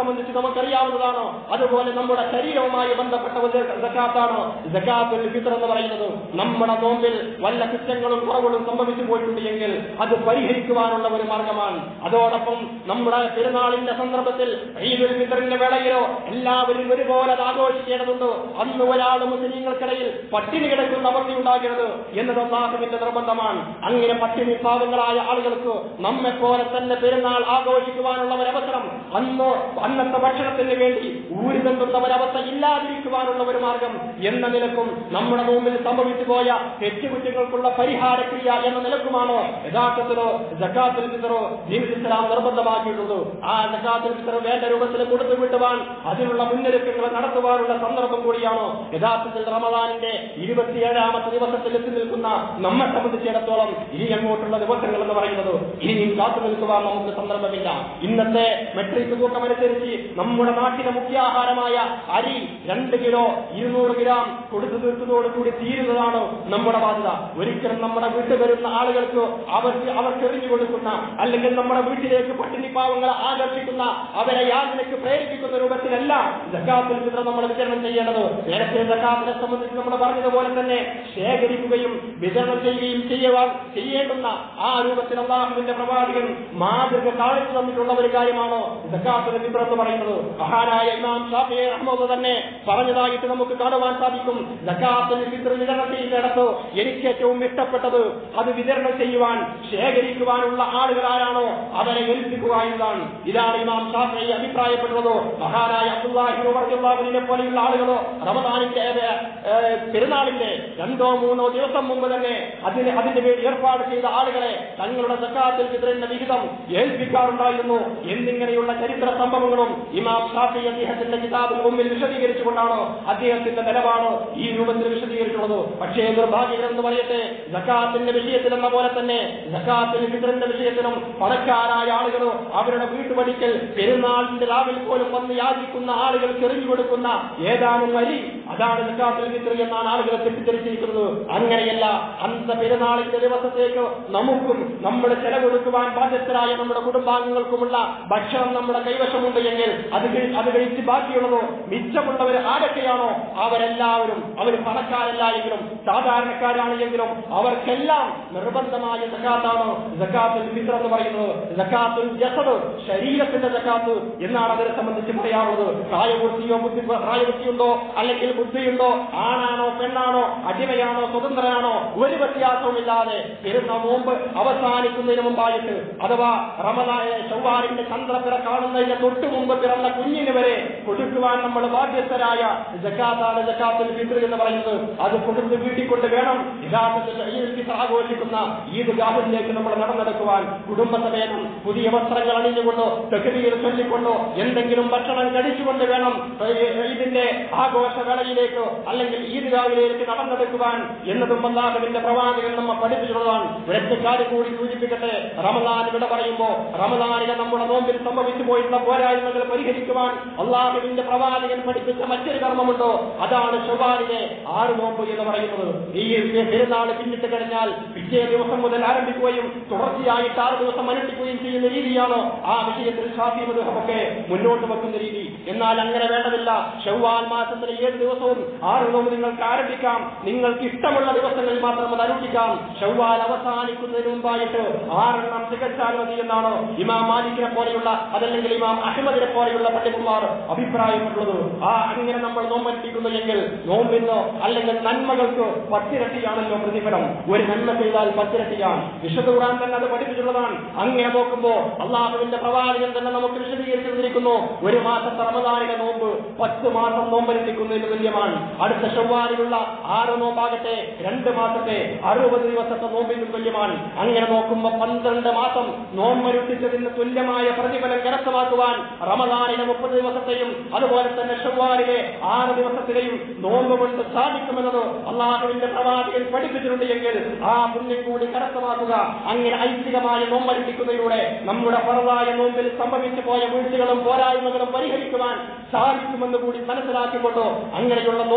സംബന്ധിച്ച് നമുക്കറിയാവുന്നതാണോ അതുപോലെ നമ്മുടെ ശരീരവുമായി ബന്ധപ്പെട്ട ഒരു സക്കാത്താണോ സക്കാത്തുൽ ഫിത്ർ എന്ന് പറയുന്നത് നമ്മുടെ നോമ്പിൽ വല്ല കുറ്റങ്ങളും കുറവുകളും സംഭവിച്ചു പോയിട്ടുണ്ട് എങ്കിൽ അത് പരിഹരിക്കുവാനുള്ള ഒരു മാർഗമാണ് അതോടൊപ്പം നമ്മുടെ പെരുന്നാളിന്റെ സന്ദർഭത്തിൽ ഈദുൽ ഫിത്റിന്റെ വേളയിലോ എല്ലാവരും ഒരുപോലെ അത് ആഘോഷിക്കേണ്ടതുണ്ട് അന്ന് ഒരാൾ മുസ്ലിങ്ങൾക്കിടയിൽ പട്ടിണി കിടക്കുന്ന അവസ്ഥ ഉണ്ടാകരുത് എന്നത് അള്ളാഹുവിന്റെ നിർബന്ധമാണ് അങ്ങനെ പട്ടിണി പാവങ്ങളായ ആളുകൾക്ക് നമ്മെ പോലെ തന്നെ പെരുന്നാൾ ആഘോഷിക്കുവാനുള്ള ഒരവസരം അന്ന് അന്നത്തെ ഭക്ഷണത്തിന് വേണ്ടി ഊരി തണ്ടുന്ന ഒരവസ്ഥ ഇല്ലാതിരിക്കുവാനുള്ള ഒരു മാർഗം എന്ന നിലക്കും നമ്മുടെ മുമ്പിൽ സംഭവിച്ചു പോയ തെറ്റുകുറ്റങ്ങൾക്കുള്ള പരിഹാരക്രിയ എന്ന നിലക്കുമാണോ യഥാർത്ഥത്തിലോ ജക്കാത്തുൽ ഫിത്തറോ ദീനുൽ ഇസ്ലാം നിർബന്ധമാക്കിയിട്ടുള്ളത് ആ ജക്കാത്തുൽ ഫിത്തർ വേണ്ട രൂപത്തിൽ കൊടുത്തു വിട്ടുവാൻ അതിനുള്ള മുന്നൊരുക്കങ്ങൾ നടത്തുവാനുള്ള സന്ദർഭം കൂടിയാണോ യഥാർത്ഥത്തിൽ റമദാനിന്റെ ഇരുപത്തിയേഴാമത്തെ ദിവസത്തിൽ എത്തി നിൽക്കുന്ന നമ്മെ സംബന്ധിച്ചിടത്തോളം ഇനി അങ്ങോട്ടുള്ള ദിവസങ്ങൾ എന്ന് പറയുന്നത് ഇനിയും കാത്തു നിൽക്കുവാൻ നമുക്ക് സന്ദർഭമില്ല ഇന്നത്തെ മെട്രിക് തൂക്കമനുസരിച്ച് നമ്മുടെ നാട്ടിലെ മുഖ്യാഹാരമായ അരി രണ്ട് കിലോ ഇരുന്നൂറ് ഗ്രാം കൊടുത്തു തീർത്തതോടുകൂടി തീരുന്നതാണ് നമ്മുടെ ബാധ്യത ഒരിക്കലും നമ്മുടെ വീട്ടിൽ വരുന്ന ആളുകൾക്ക് അവർക്ക് അവർക്ക് എറിഞ്ഞു കൊടുക്കുന്ന അല്ലെങ്കിൽ നമ്മുടെ വീട്ടിലേക്ക് പട്ടിണി പാവങ്ങളെ ആകർഷിക്കുന്ന അവരെ യാതനയ്ക്ക് പ്രേരിപ്പിക്കുന്ന രൂപത്തിലല്ല ജക്കാത്തുൽ ഫിത്ർ നമ്മൾ വിതരണം ചെയ്യേണ്ടത് നേരത്തെ ജക്കാത്തിനെ സംബന്ധിച്ച് നമ്മൾ പറഞ്ഞതുപോലെ തന്നെ ശേഖരിക്കുകയും വിതരണം ചെയ്യുകയും ചെയ്യുവാൻ ചെയ്യേണ്ടുന്ന ആ രൂപത്തിൽ അള്ളാഹുവിന്റെ പ്രവാചകൻ മാതൃക കാണിച്ചു തന്നിട്ടുള്ള ഒരു കാര്യമാണോ ജക്കാത്തുൽ ഫിത്ർ എന്ന് പറയുന്നത് മഹാനായ ഇമാം ഷാഫി റഹ്മദ് തന്നെ പറഞ്ഞതായിട്ട് നമുക്ക് കാണുവാൻ സാധിക്കും ജക്കാത്തുൽ ഫിത്ർ വിതരണം ചെയ്യുന്നിടത്ത് എനിക്ക് ഏറ്റവും ഇഷ്ടപ്പെട്ടത് അത് വിതരണം ചെയ്യുവാൻ ശേഖരിക്കുവാനുള്ള ആളുകൾ ആരാണോ അവരെ ഏൽപ്പിക്കുക എന്നതാണ് ഇതാണ് ഇമാം ഷാഫി അഭിപ്രായപ്പെടുന്നത് മഹാനായ അബ്ദുല്ലാഹിനെ പോലെയുള്ള ആളുകളോ റമദാനിന്റെ ഏ, ഏ, പെരുന്നാളിന്റെ രണ്ടോ മൂന്നോ ദിവസം മുമ്പ് തന്നെ അതിന് അതിന് വേണ്ടി ഏർപ്പാട് ചെയ്ത ആളുകളെ തങ്ങളുടെ സക്കാത്തിൽ ഫിത്റിന്റെ വിഹിതം ഏൽപ്പിക്കാറുണ്ടായിരുന്നു എന്നിങ്ങനെയുള്ള ചരിത്ര സംഭവങ്ങളും ഇമാം ഷാഫി അദ്ദേഹത്തിന്റെ കിതാബിൽ മുമ്പിൽ വിശദീകരിച്ചുകൊണ്ടാണ് അദ്ദേഹത്തിന്റെ നിലപാട് ഈ രൂപത്തിൽ വിശദീകരിച്ചുള്ളത് പക്ഷേ നിർഭാഗ്യകരെന്ന് പറയട്ടെ ജക്കാത്തിന്റെ വിഷയത്തിൽ എന്ന പോലെ തന്നെ ജക്കാത്തിന് ഫിത്റിന്റെ വിഷയത്തിലും പണക്കാരായ ആളുകളോ അവരുടെ വീട്ടുപടിക്കൽ പെരുന്നാളിന്റെ രാവിൽ പോലും വന്ന് യാചിക്കുന്ന ആളുകൾക്ക് എറിഞ്ഞു കൊടുക്കുന്ന ഏതാനും വരി അതാണ് ജക്കാത്തുൽ ഫിത്ർ എന്നാണ് ആളുകൾ തെറ്റിദ്ധരിച്ചിരിക്കുന്നത് അങ്ങനെയല്ല അന്ത പെരുന്നാളിന്റെ ദിവസത്തേക്ക് നമുക്കും നമ്മൾ ചെലവെടുക്കുവാൻ ബാധ്യസ്ഥരായ നമ്മുടെ കുടുംബാംഗങ്ങൾക്കുമുള്ള ഭക്ഷണം നമ്മുടെ കൈവശമുണ്ട് എങ്കിൽ അത് കഴി- അത് കഴിച്ച് ബാക്കിയുള്ളതോ മിച്ചമുള്ളവർ ആരൊക്കെയാണോ അവരെല്ലാവരും അവർ പണക്കാരല്ല എങ്കിലും സാധാരണക്കാരാണ് എങ്കിലും അവർക്കെല്ലാം നിർബന്ധമായ സക്കാത്താണ് സക്കാത്തുൽ ഫിത്ർ എന്ന് പറയുന്നത് സക്കാത്തുൽ ജസദ് ശരീരത്തിന്റെ സക്കാത്ത് എന്നാണ് അതിനെ സംബന്ധിച്ച് പറയാറുള്ളത് പ്രായപൂർത്തിയോ ബുദ്ധി പ്രായപൂർത്തിയുണ്ടോ അല്ലെങ്കിൽ ബുദ്ധിയുണ്ടോ ആണാണോ പെണ്ണാണോ അടിമയാണോ സ്വതന്ത്രനാണോ ഒരു വ്യത്യാസവുമില്ലാതെ പെരുന്ന നോമ്പ് അവസാനിക്കുന്നതിന് മുമ്പായിട്ട് അഥവാ റമദായ ചൊവ്വാറിന്റെ ചന്ദ്രപ്പിറ കാണുന്നതിന് തൊട്ടു മുമ്പ് പിറന്ന കുഞ്ഞിന് വരെ കൊടുക്കുവാൻ നമ്മൾ ബാധ്യസ്ഥരായ ജക്കാത്താണ് ജക്കാത്തുൽ ഫിത്ർ എന്ന് പറയുന്നത് അത് കൊടുത്ത് വീട്ടിൽ കൊണ്ട് വേണം യഥാർത്ഥത്തിൽ ഈദുൽ ഫിത്ർ ആഘോഷിക്കുന്ന ഈദ് ഗാഹിലേക്ക് നമ്മൾ നടന്നെടുക്കുവാൻ കുടുംബസമേതം പുതിയ വസ്ത്രങ്ങൾ അണിഞ്ഞുകൊണ്ടോ തെക്കുതിയിൽ ചൊല്ലിക്കൊണ്ടോ എന്തെങ്കിലും ഭക്ഷണം കഴിച്ചുകൊണ്ട് വേണം ഇതിന്റെ ആഘോഷവേളയിലേക്ക് അല്ലെങ്കിൽ ഈദ്ഗാഹിലേക്ക് നടന്നെടുക്കുവാൻ എന്നതും അള്ളാഹുവിന്റെ പ്രവാചകൻ നമ്മെ പഠിപ്പിച്ചിട്ടുള്ളതാണ് ഒരൊറ്റ കാര്യം കൂടി സൂചിപ്പിക്കട്ടെ റമദാൻ ഇവിടെ പറയുമ്പോൾ റമദാനിലെ നമ്മുടെ നോമ്പിൽ സംഭവിച്ചു പോയിട്ടുള്ള പോരായ്മകൾ പരിഹരിക്കുവാൻ അള്ളാഹുവിന്റെ പ്രവാചകൻ പഠിപ്പിച്ച മറ്റൊരു കർമ്മമുണ്ടോ അതാണ് ഷൊബാലിനെ ആറ് നോമ്പ് എന്ന് പറയുന്നത് ഈ പെരുന്നാൾ പിന്നിട്ട് കഴിഞ്ഞാൽ പിറ്റേ ദിവസം മുതൽ ആരംഭിക്കുകയും തുടർച്ചയായിട്ട് ആറ് ദിവസം അനുഷ്ഠിക്കുകയും ചെയ്യുന്ന രീതിയാണോ ആ വിഷയത്തിൽ ഷാഫി മധുഹമൊക്കെ മുന്നോട്ട് വെക്കുന്ന രീതി എന്നാൽ അങ്ങനെ വേണ്ടതില്ല ഷവ്വാൽ മാസത്തിലെ ഏഴ് ദിവസവും ആറ് നോമ്പ് നിങ്ങൾക്ക് ആരംഭിക്കാം നിങ്ങൾക്ക് ഇഷ്ടമുള്ള ദിവസങ്ങളിൽ മാത്രം അത് അനുഷ്ഠിക്കാം ഷവ്വാൽ അവസാനിക്കുന്നതിന് മുമ്പായിട്ട് ആറെണ്ണം തികച്ചാൽ മതി എന്നാണ് ഇമാം മാലിക്കിനെ പോലെയുള്ള അതല്ലെങ്കിൽ ഇമാം അഹമ്മദിനെ പോലെയുള്ള പണ്ഡിതന്മാർ അഭിപ്രായപ്പെട്ടുള്ളത് ആ അങ്ങനെ നമ്മൾ നോമ്പനുഷ്ഠിക്കുന്നു എങ്കിൽ നോമ്പിനോ അല്ലെങ്കിൽ നന്മകൾക്ക് പത്തിരട്ടിയാണല്ലോ പ്രതിഫലം ഒരു നന്മ ചെയ്താൽ പത്തിരട്ടിയാണ് വിശുദ്ധ ഖുർആൻ തന്നെ അത് പഠിപ്പിച്ചിട്ടുള്ളതാണ് അങ്ങനെ നോക്കുമ്പോ അള്ളാഹുവിന്റെ പ്രവാചകൻ തന്നെ നമുക്ക് വിശദീകരിച്ചു തന്നിരിക്കുന്നു ഒരു മാസത്തെ റമദാനിലെ നോമ്പ് പത്ത് മാസം നോമ്പനുഷ്ഠിക്കുന്നതിന് തുല്യമാണ് അടുത്ത ചൊവ്വാലിലുള്ള ആറ് നോമ്പാകട്ടെ രണ്ട് മാസത്തെ അറുപത് ദിവസത്തെ നോമ്പിന് തുല്യമാണ് അങ്ങനെ നോക്കുമ്പോൾ പന്ത്രണ്ട് മാസം നോമ്പനുഷ്ഠിച്ചതിന് തുല്യമായ പ്രതിഫലം കരസ്ഥമാക്കുവാൻ റമദാനിലെ മുപ്പത് ദിവസത്തെയും അതുപോലെ തന്നെ ഷവ്വാലിലെ ആറ് ദിവസത്തിലെയും നോമ്പ് കൊണ്ട് സാധിക്കുമെന്നത് അള്ളാഹുവിന്റെ പ്രവാചകൻ പഠിപ്പിച്ചിട്ടുണ്ട് എങ്കിൽ ആ പുണ്യം കൂടി കരസ്ഥമാക്കുക അങ്ങനെ ഐച്ഛികമായ നോമ്പനുഷ്ഠിക്കുന്നതിലൂടെ നമ്മുടെ പറവായ നോമ്പിൽ സംഭവിച്ചു പോയ വീഴ്ചകളും പോരായ്മകളും പരിഹരിക്കുവാൻ സാധിക്കുമെന്ന് കൂടി മനസ്സിലാക്കിക്കൊണ്ടോ അങ്ങനെയുള്ള നോമ്പും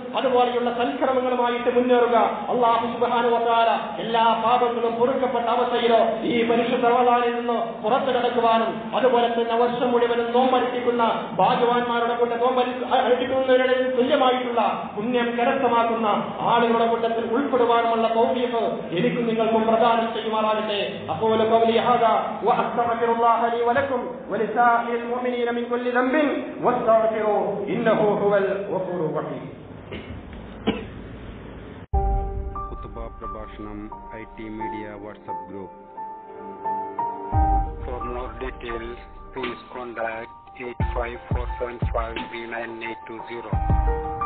അതുപോലെയുള്ള സൽക്രമങ്ങളുമായിട്ട് മുന്നേറുക അള്ളാഹു സുബാനുവത്താല എല്ലാ പാപങ്ങളും പൊറുക്കപ്പെട്ട അവസ്ഥയിലോ ഈ പരിശുദ്ധ റമദാനിൽ നിന്ന് പുറത്തു കിടക്കുവാനും അതുപോലെ തന്നെ വർഷം മുഴുവനും നോമ്പനുഷ്ഠിക്കുന്ന ഭാഗ്യവാന്മാരുടെ കൊണ്ട് നോമ്പനുഷ്ഠിക്കുന്നവരുടെ തുല്യമായിട്ടുള്ള പുണ്യം കരസ്ഥമാക്കുന്ന ആളുകളുടെ കൂട്ടത്തിൽ ഉൾപ്പെടുവാനുമുള്ള തൗഫീഖ് എനിക്കും നിങ്ങൾക്കും പ്രദാനം ചെയ്യുമാറാകട്ടെ അപ്പോൾ قولي هذا واستغفر الله لي ولكم ولسائر المؤمنين من كل ذنب واستغفروه انه هو الغفور الرحيم കുത്തുബ പ്രഭാഷണം I T media WhatsApp group for more details please contact eight five four seven five three nine eight two zero